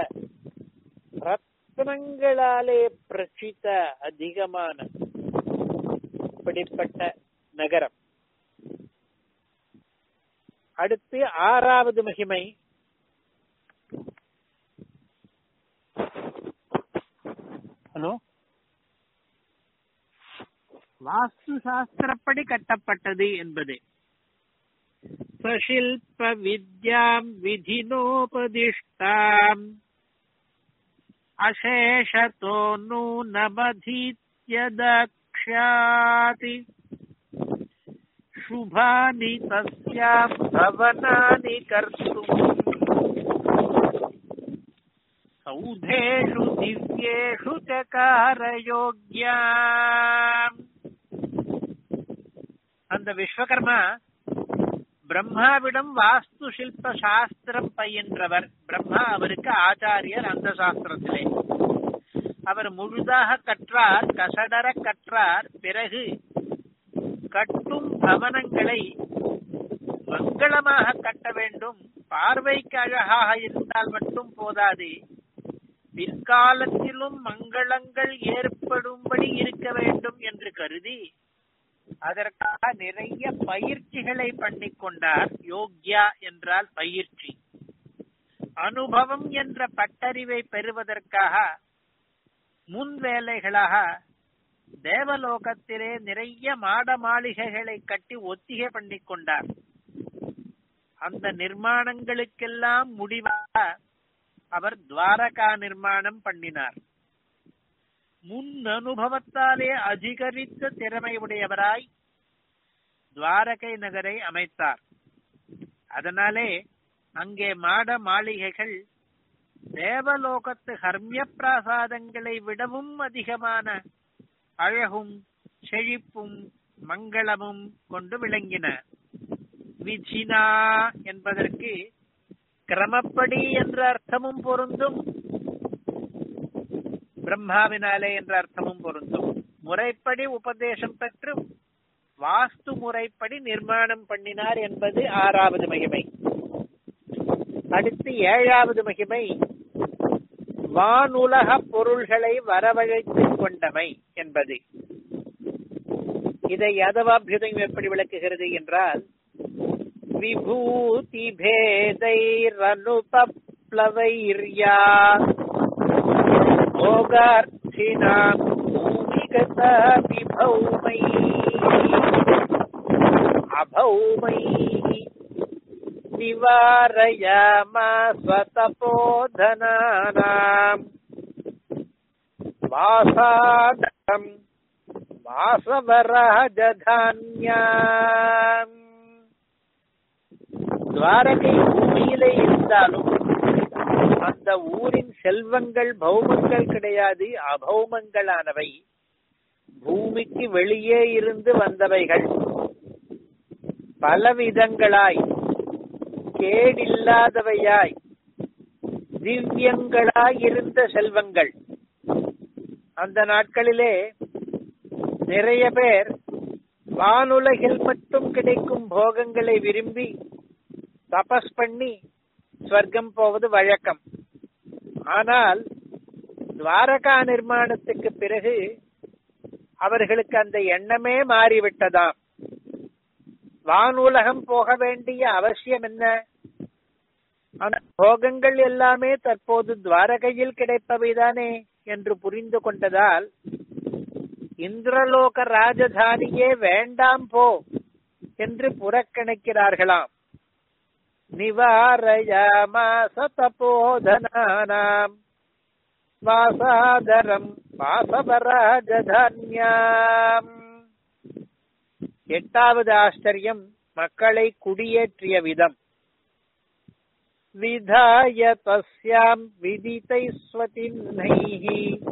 ரத்னங்களாலே பிரச்சித அதிகமான இப்படிப்பட்ட நகரம் அடுத்து ஆறாவது மகிமை ஹலோ வாஸ்து சாஸ்திரப்படி கட்டப்பட்டது என்பது சசில்ப வித்யாம் விதினோபதிஷ்டாம் அசேஷதோ நூனமதீத்ய தக்ஷாதி शुभानि तस्याम् भवनानि कर्तुम् सौधेषु दिव्येषु च कारयोग्या அந்த விஸ்வகர்மா பிரம்மாவிடம் வாஸ்து சில்ப சாஸ்திரம் பயின்றவர் பிரம்மா அவருக்கு ஆச்சாரியர் அந்த சாஸ்திரத்திலே அவர் முழுதாக கற்றார் கசடர கற்றார் பிறகு கட்டும் பவனங்களை மங்களமாக கட்ட வேண்டும் பார்வைக்கு அழகாக இருந்தால் மட்டும் போதாது பிற்காலத்திலும் மங்களங்கள் ஏற்படும்படி இருக்க வேண்டும் என்று கருதி அதற்காக நிறைய பயிற்சிகளை பண்ணிக் கொண்டார் யோக்யா என்றால் பயிற்சி அனுபவம் என்ற பட்டறிவை பெறுவதற்காக முன் வேலைகளாக தேவலோகத்திலே நிறைய மாட மாளிகைகளை கட்டி ஒத்திகை பண்ணிக் கொண்டார் அந்த நிர்மாணங்களுக்கெல்லாம் முடிவாக அவர் துவாரகா நிர்மாணம் பண்ணினார் முன் அனுபவத்தாலே அதிகரித்த திறமை உடையவராய் துவாரகை நகரை அமைத்தார் அதனாலே அங்கே மாட மாளிகைகள் தேவலோகத்து ஹர்மிய பிராசாதங்களை விடவும் அதிகமான அழகும் செழிப்பும் மங்களமும் கொண்டு விளங்கின விஜினா என்பதற்கு கிரமப்படி என்ற அர்த்தமும் பொருந்தும் பிரம்மாவினாலே என்ற அர்த்தமும் பொருந்தும் முறைப்படி உபதேசம் பெற்று வாஸ்து முறைப்படி நிர்மாணம் பண்ணினார் என்பது ஆறாவது மகிமை அடுத்து ஏழாவது மகிமை வானுலக பொருள்களை வரவழைத்துக் கொண்டமை என்பது இதை யாதவாபியுதயம் எப்படி விளக்குகிறது என்றால் விபூதி பேதைரனுபப்ளவைர்யா भोगार्थिनाम् भूमिगता विभौमैः अभौमैः निवारयामास तपोधनानाम् वासादम् வாசவராஜதான்யாம் துவாரகை பூமியிலே இருந்தாலும் அந்த ஊரின் செல்வங்கள் பௌமங்கள் கிடையாது அபௌமங்களானவை பூமிக்கு வெளியே இருந்து வந்தவைகள் பலவிதங்களாய் கேடில்லாதவையாய் திவ்யங்களாய் இருந்த செல்வங்கள் அந்த நாட்களிலே நிறைய பேர் வானுலகில் மட்டும் கிடைக்கும் போகங்களை விரும்பி தபஸ் பண்ணி ஸ்வர்க்கம் போவது வழக்கம் ஆனால் துவாரகா நிர்மாணத்துக்கு பிறகு அவர்களுக்கு அந்த எண்ணமே மாறிவிட்டதாம் வானுலகம் போக வேண்டிய அவசியம் என்ன அந்த போகங்கள் எல்லாமே தற்போது துவாரகையில் கிடைப்பவைதானே என்று புரிந்து கொண்டதால் இந்திரலோக ராஜதானியே வேண்டாம் போ என்று புறக்கணிக்கிறார்களாம் நிவாரயாமாச தபோதனானாம் வாசாதரம் வாசவராஜதான்யாம் எட்டாவது ஆச்சரியம் மக்களை குடியேற்றிய விதம் விதாய தஸ்யாம் விதித்தை ஸ்வதின்னைः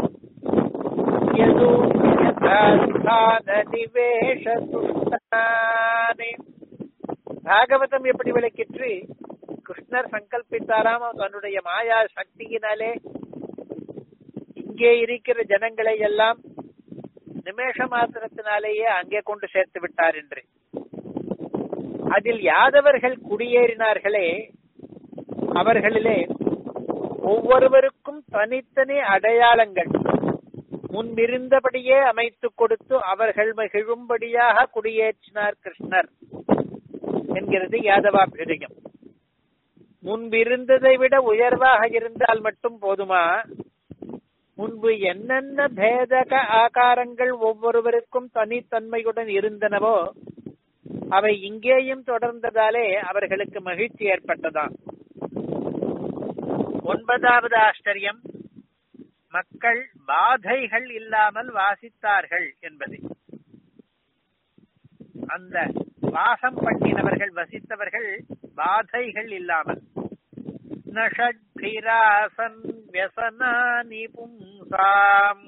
யதூன்யதாஸ்தானநிவேஷதுஷ்டானே பாகவதம் எப்படி விளக்கிற்று கிருஷ்ணர் சங்கல்பித்தாராம் தன்னுடைய மாயா சக்தியினாலே இங்கே இருக்கிற ஜனங்களை எல்லாம் நிமேஷ மாத்திரத்தினாலேயே அங்கே கொண்டு சேர்த்து விட்டார் என்று அதில் யாதவர்கள் குடியேறினார்களே அவர்களிலே ஒவ்வொருவருக்கும் தனித்தனி அடையாளங்கள் முன்பிருந்தபடியே அமைத்துக் கொடுத்து அவர்கள் மகிழும்படியாக குடியேற்றினார் கிருஷ்ணர் என்கிறது யாதவாபியுதயம் முன்பிருந்ததை விட உயர்வாக இருந்தால் மட்டும் போதுமா முன்பு என்னென்ன பேதக ஆகாரங்கள் ஒவ்வொருவருக்கும் தனித்தன்மையுடன் இருந்தனவோ அவை இங்கேயும் தொடர்ந்ததாலே அவர்களுக்கு மகிழ்ச்சி ஏற்பட்டதாம் ஒன்பதாவது ஆச்சரியம் மக்கள் பாதைகள் இல்லாமல் வாசித்தார்கள் என்பது அந்த வாசம் பண்ணினவர்கள் வசித்தவர்கள் பாதைகள் இல்லாமல் நஷட்பிராசன் வியசனானி பும்சாம்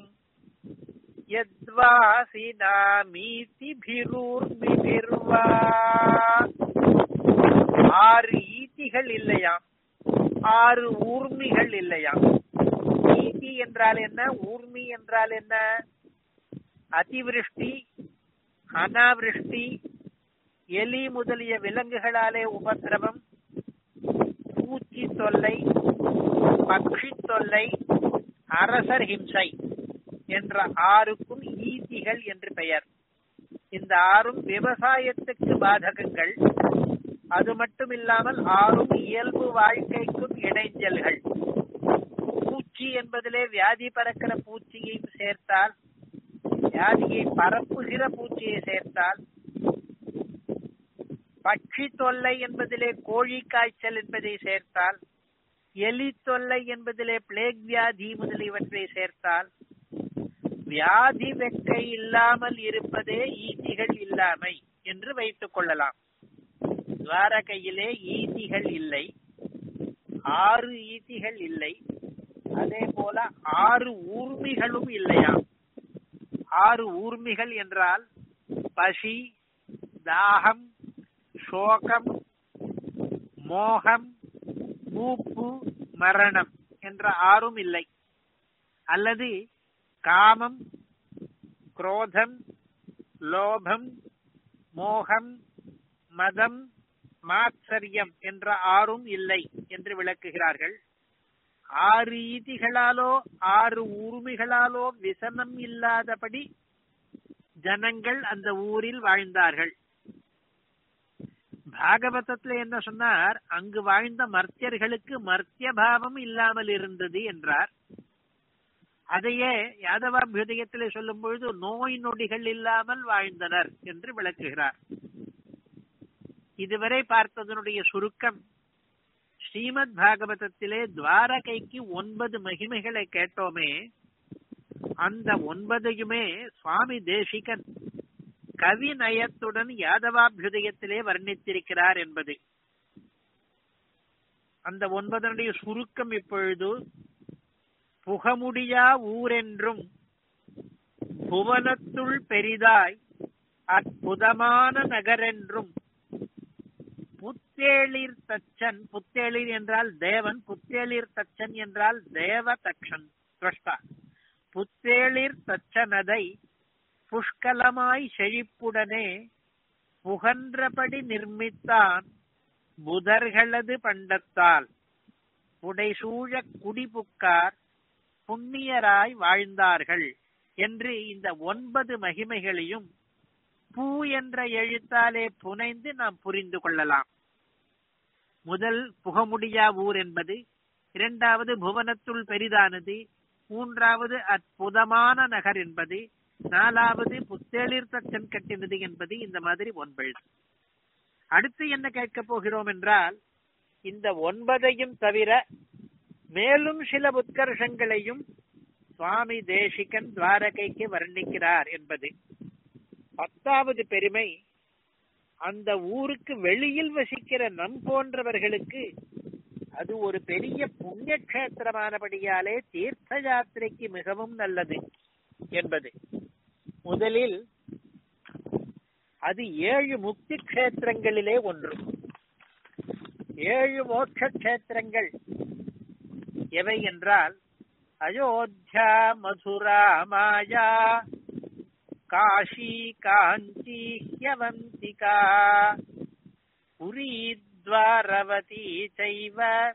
யத்வாசினாமீதிபிரூர்மிபிர்வா ஆறு ஈட்டிகள் இல்லையாம் ஆறு ஊர்மிகள் இல்லையாம் ஈட்டி என்றால் என்ன ஊர்மி என்றால் என்ன அதிவிருஷ்டி அனாவிருஷ்டி எலி முதலிய விலங்குகளாலே உபத்திரவம் பூச்சி தொல்லை பக்ஷி தொல்லை அரசர் ஹிம்சை என்ற ஆறுக்கும் ஈட்டிகள் என்று பெயர் இந்த ஆறும் விவசாயத்துக்கு பாதகங்கள் அது மட்டும் இல்லாமல் ஆறும் இயல்பு வாழ்க்கைக்கும் இடைஞ்சல்கள் பூச்சி என்பதிலே வியாதி பறக்கிற பூச்சியை சேர்த்தால் வியாதியை பரப்புகிற பூச்சியை சேர்த்தால் பட்சி தொல்லை என்பதிலே கோழி காய்ச்சல் என்பதை சேர்த்தால் எலி தொல்லை என்பதிலே பிளேக் வியாதி முதலியவற்றை சேர்த்தால் வியாதி வெக்கை இல்லாமல் இருப்பதே ஈட்டிகள் இல்லாமை என்று வைத்துக் கொள்ளலாம் துவாரகையிலே ஈட்டிகள் இல்லை ஆறு ஈட்டிகள் இல்லை அதே போல ஆறு ஊர்மிகளும் இல்லையாம் ஆறு ஊர்மிகள் என்றால் பசி தாகம் சோகம் மோகம் மூப்பு மரணம் என்ற ஆறும் இல்லை அல்லது காமம் குரோதம் லோபம் மோகம் மதம் மாத்சரியம் என்ற ஆறும் இல்லை என்று விளக்குகிறார்கள் ஆறு ஈதிகளாலோ ஆறு உரிமைகளாலோ விசனம் இல்லாதபடி ஜனங்கள் அந்த ஊரில் வாழ்ந்தார்கள் பாகவதத்துல என்ன சொன்னார் அங்கு வாழ்ந்த மர்த்தியர்களுக்கு மர்த்திய பாவம் இல்லாமல் இருந்தது என்றார் அதையே யாதவாபியுதயத்திலே சொல்லும் பொழுது நோய் நொடிகள் இல்லாமல் வாழ்ந்தனர் என்று விளக்குகிறார் இதுவரை பார்த்ததனுடைய சுருக்கம் ஸ்ரீமத் பாகவதத்திலே துவாரகைக்கு ஒன்பது மகிமைகளை கேட்டோமே அந்த ஒன்பதையுமே சுவாமி தேசிகன் கவி நயத்துடன் யாதவாபியுதயத்திலே வர்ணித்திருக்கிறார் என்பது அந்த ஒன்பதனுடைய சுருக்கம் இப்பொழுது புகமுடியா ஊரென்றும் புவனத்துள் பெரிதாய் அற்புதமான நகரென்றும் புத்தேளிர் தச்சன் புத்தேளிர் என்றால் தேவன் புத்தேளிர் தச்சன் என்றால் தேவ தக்ஷன் துவஷ்டா புத்தேளிர் தச்சனதை புஷ்கலமாய் செழிப்புடனே புகன்றபடி நிர்மித்தான் புதர்களது பண்டத்தால் புடைசூழ குடிபுக்கார் புண்ணியராய் வாழ்ந்தார்கள் என்று இந்த ஒன்பது மகிமைகளையும் பூ என்ற எழுத்தாலே புனைந்து நாம் புரிந்து கொள்ளலாம் முதல் புகமுடியா ஊர் என்பது இரண்டாவது புவனத்துள் பெரிதானது மூன்றாவது அற்புதமான நகர் என்பது நாலாவது புத்தேளிர் தச்சன் கட்டினது என்பது இந்த மாதிரி ஒன்பது அடுத்து என்ன கேட்கப் போகிறோம் என்றால் இந்த ஒன்பதையும் தவிர மேலும் சில உத்கர்ஷங்களையும் சுவாமி தேசிகன் துவாரகைக்கு வர்ணிக்கிறார் என்பது பத்தாவது பெருமை அந்த ஊருக்கு வெளியில் வசிக்கிற நம் போன்றவர்களுக்கு அது ஒரு பெரிய புண்ணிய கஷேத்திரமானபடியாலே தீர்த்த யாத்திரைக்கு மிகவும் நல்லது என்பது முதலில் அது ஏழு முக்தி கஷேத்திரங்களிலே ஒன்று ஏழு மோட்ச கஷேத்திரங்கள் எவை என்றால் அயோத்தியா மதுரா மாயா காஷி காஞ்சி ஹியவந்திகா புரி द्वारवती चैव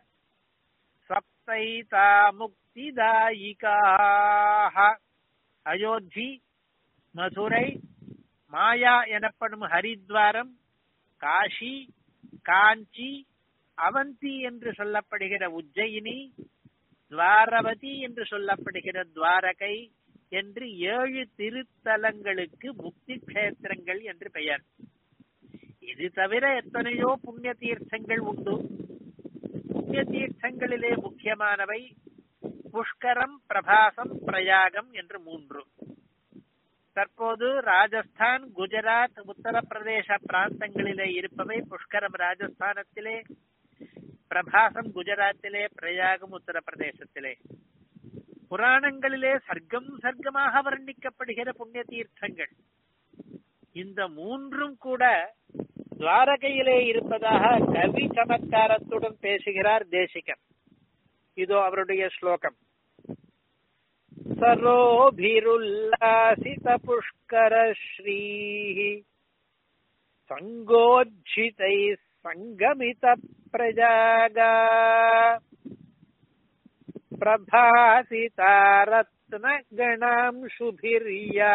सप्तैता முக்திதாயிகாக அயோத்தி மதுரை மாயா எனப்படும் ஹரித்வாரம் காஷி காஞ்சி அவந்தி என்று சொல்லப்படுகிற உஜ்ஜயினி துவாரவதி என்று சொல்லப்படுகிற துவாரகை என்று ஏழு திருத்தலங்களுக்கு முக்தி கஷேத்திரங்கள் என்று பெயர் இது தவிர எத்தனையோ புண்ணிய தீர்த்தங்கள் உண்டு புண்ணிய தீர்த்தங்களிலே முக்கியமானவை புஷ்கரம் பிரபாசம் பிரயாகம் என்று மூன்று தற்போது ராஜஸ்தான் குஜராத் உத்தரப்பிரதேச பிராந்தங்களிலே இருப்பவை புஷ்கரம் ராஜஸ்தானத்திலே பிரபாசம் குஜராத்திலே பிரயாகம் உத்தரப்பிரதேசத்திலே புராணங்களிலே சர்க்கம் சர்க்கமாக வர்ணிக்கப்படுகிற புண்ணிய தீர்த்தங்கள் இந்த மூன்றும் கூட துவாரகையிலே இருப்பதாக கவி சமத்காரத்துடன் பேசுகிறார் தேசிகன் இதோ அவருடைய ஸ்லோகம் சரோபிருல்லாசித புஷ்கர ஸ்ரீ சங்கோஜிதை சங்கமித பிரஜாகா பிரபாசிதா ரத்ன கணாம்சுபிரியா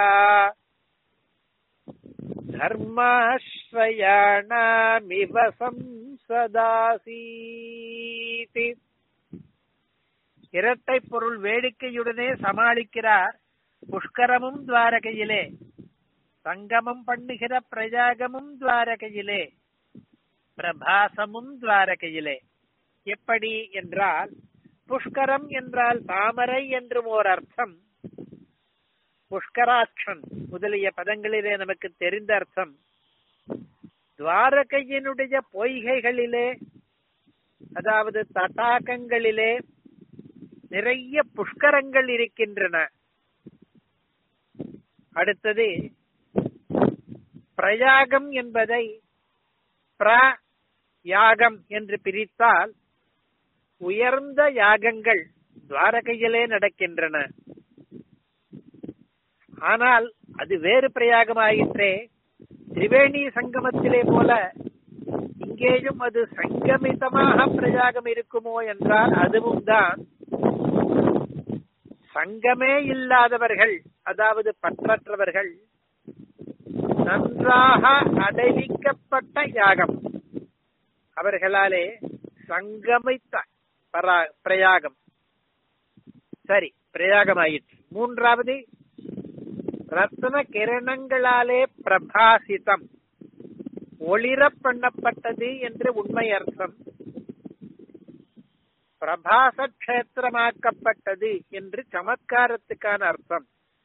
धर्माश्रयाणामिव संसदासीति இரட்டை பொருள் வேடிக்கையுடனே சமாளிக்கிறார் புஷ்கரமும் துவாரகையிலே சங்கமம் பண்ணுகிற பிரஜாகமும் துவாரகையிலே பிரபாசமும் துவாரகையிலே எப்படி என்றால் புஷ்கரம் என்றால் தாமரை என்றும் ஓர் அர்த்தம் புஷ்கராட்சன் முதலிய பதங்களிலே நமக்கு தெரிந்த அர்த்தம் துவாரகையினுடைய பொய்கைகளிலே அதாவது தடாகங்களிலே நிறைய புஷ்கரங்கள் இருக்கின்றன அடுத்தது பிரயாகம் என்பதை பிர யாகம் என்று பிரித்தால் உயர்ந்த யாகங்கள் துவாரகையிலே நடக்கின்றன ஆனால் அது வேறு பிரயாகமாயிற்றே திரிவேணி சங்கமத்திலே போல இங்கேயும் அது சங்கமிதமாக பிரயாகம் இருக்குமோ என்றால் அதுவும் தான் சங்கமே இல்லாதவர்கள் அதாவது பற்றற்றவர்கள் நன்றாக அடைவிக்கப்பட்ட யாகம் அவர்களாலே சங்கமித்த பரா- பிரயாகம் சரி பிரயாகமாயிற்று மூன்றாவது ரத்ன கிரணங்களாலே பிரபாசிதம் ஒளிர பண்ணப்பட்டது என்று உண்மை அர்த்தம் பிரபாச கஷேத்திரமாக்கப்பட்டது என்று சமத்காரத்துக்கான அர்த்தம்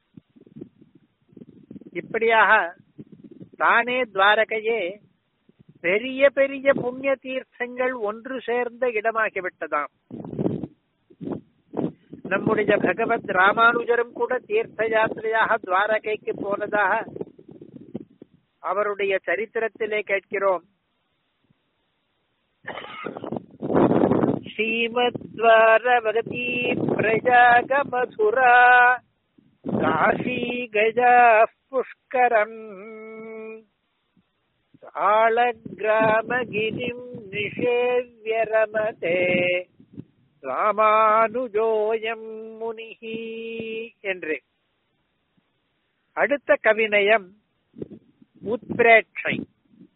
இப்படியாக தானே துவாரகையே பெரிய பெரிய புண்ணிய தீர்த்தங்கள் ஒன்று சேர்ந்த இடமாகிவிட்டதாம் நம்முடைய பகவத் ராமானுஜரும் கூட தீர்த்த யாத்திரையாக துவாரகைக்கு போனதாக அவருடைய சரித்திரத்திலே கேட்கிறோம் ஸ்ரீமத்வாரவகதி பிரஜாக மதுரா காஷி கஜா புஷ்கரம் ஆளகிராமகிரிம் நிஷேவ்ய ரமதே ராமானுஜோயம் முனிஹி என்று அடுத்த கவிநயம் உத்பிரேட்சை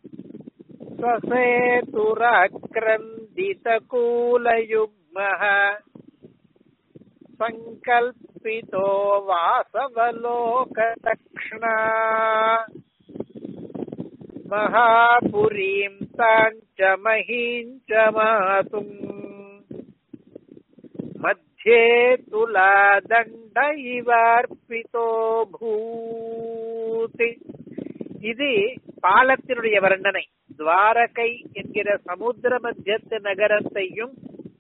சசேதுராக்ரந்திதகூலயுக்மः சங்கல்பிதோ வாசவலோகதக்ஷ்ணா மகாபுரீம் தாஞ்ச மஹீஞ்ச மாதும் मध्ये துலாதண்ட இவார்பிதோ பூதி இது பாலத்தினுடைய வர்ணனை துவாரகை என்கிற சமுத்திர மத்தியத்து நகரத்தையும்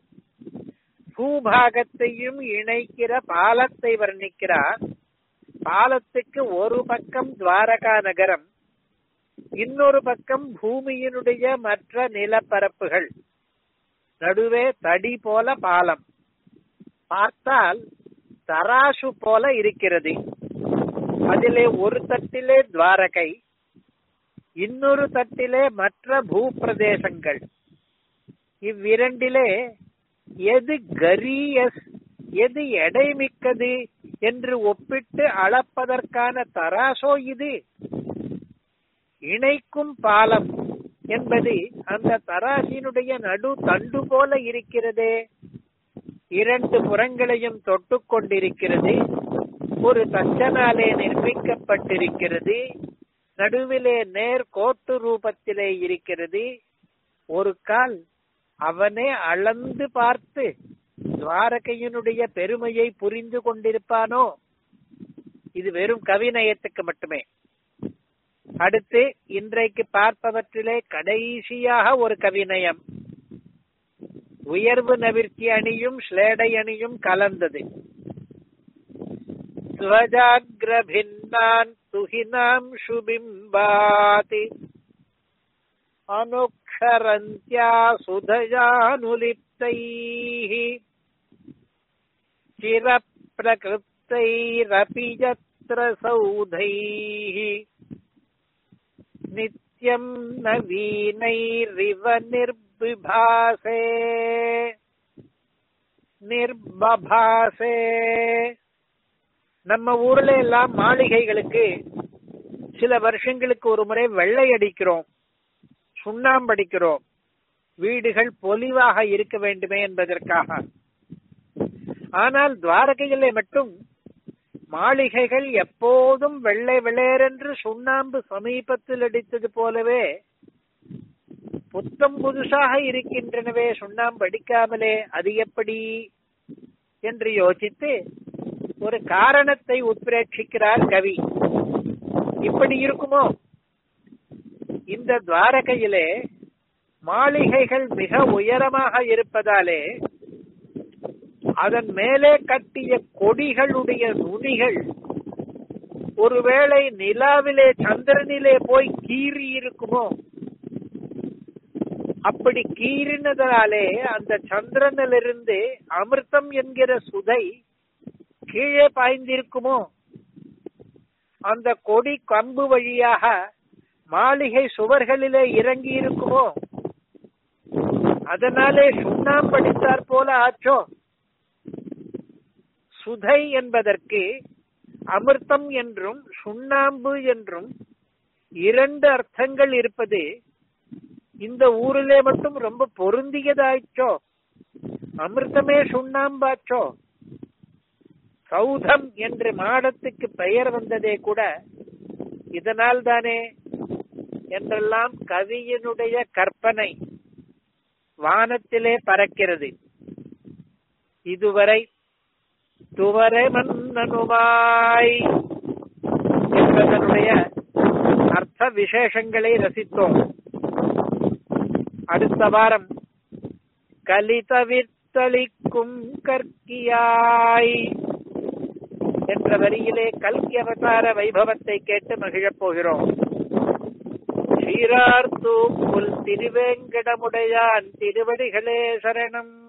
பூபாகத்தையும் இணைக்கிற பாலத்தை வர்ணிக்கிறார் பாலத்துக்கு ஒரு பக்கம் துவாரகா நகரம் இன்னொரு பக்கம் பூமியினுடைய மற்ற நிலப்பரப்புகள் நடுவே தடி போல பாலம் பார்த்தால் தராசு போல இருக்கிறது அதிலே ஒரு தட்டிலே துவாரகை இன்னொரு தட்டிலே மற்ற பூப்பிரதேசங்கள் இவ்விரண்டிலே எது கரியஸ் எது எடைமிக்கது என்று ஒப்பிட்டு அளப்பதற்கான தராசோ இது இணைக்கும் பாலம் என்பது அந்த தராசினுடைய நடு தண்டு போல இருக்கிறதே இரண்டு புறங்களையும் தொட்டுக் கொண்டிருக்கிறது ஒரு தச்சனாலே நிர்மிக்கப்பட்டிருக்கிறது நடுவிலே நேர் கோட்டு ரூபத்திலே இருக்கிறது ஒரு கால் அவனே அளந்து பார்த்து துவாரகையினுடைய பெருமையை புரிந்து கொண்டிருப்பானோ இது வெறும் கவிநயத்துக்கு மட்டுமே அடுத்து இன்றைக்கு பார்ப்பவற்றிலே கடைசியாக ஒரு கவிநயம் உயர்வு நவிர்ச்சி அணியும் ஸ்லேடை அணியும் கலந்தது ஸ்வஜாகிரபின்னான் துகினாம் சுபிம்பாதி அனுக்ஷரந்தியா சுதஜானுலிப்தைः चिरप्रकृतैरपि यत्र सौधैः नित्यम् नवीनैरिव निर्बिभासे நிர்பபாசே நம்ம ஊர்ல எல்லாம் மாளிகைகளுக்கு சில வருஷங்களுக்கு ஒரு முறை வெள்ளை அடிக்கிறோம் சுண்ணாம்படிக்கிறோம் வீடுகள் பொலிவாக இருக்க வேண்டுமே என்பதற்காக ஆனால் துவாரகையிலே மட்டும் மாளிகைகள் எப்போதும் வெள்ளை வெளேரென்று சுண்ணாம்பு சமீபத்தில் அடித்தது போலவே புத்தம் புதுசாக இருக்கின்றனவே சுண்ணாம்பு அடிக்காமலே அது எப்படி என்று யோசித்து ஒரு காரணத்தை உத்பிரேட்சிக்கிறார் கவி இப்படி இருக்குமோ இந்த துவாரகையிலே மாளிகைகள் மிக உயரமாக இருப்பதாலே அதன் மேலே கட்டிய கொடிகளுடைய நுனிகள் ஒருவேளை நிலாவிலே சந்திரனிலே போய் கீறி இருக்குமோ அப்படி கீறினதாலே அந்த சந்திரனிலிருந்து அமிர்தம் என்கிற சுதை கீழே பாய்ந்திருக்குமோ அந்த கொடி கம்பு வழியாக மாளிகை சுவர்களிலே இறங்கி இருக்குமோ அதனாலே சுண்ணாம்படித்தாற் போல ஆச்சோ சுதை என்பதற்கு அமிர்தம் என்றும் சுண்ணாம்பு என்றும் இரண்டு அர்த்தங்கள் இருப்பது இந்த ஊரிலே மட்டும் ரொம்ப பொருந்தியதாயிச்சோ அமிர்தமே சுண்ணாம்பாச்சோ சௌதம் என்று மாடத்துக்கு பெயர் வந்ததே கூட இதனால் தானே என்றெல்லாம் கவியினுடைய கற்பனை வானத்திலே பறக்கிறது இதுவரை துவரை மன்னனுமாய் என்பதனுடைய அர்த்த விசேஷங்களை ரசித்தோம் அடுத்த வாரம் கலிதவித்தளிக்கும் கற்கியாய் என்ற வரியிலே கல்கி அவதார வைபவத்தை கேட்டு மகிழப் போகிறோம் சீரார்த்தூ புல் திருவேங்கடமுடையான் திருவடிகளே சரணம்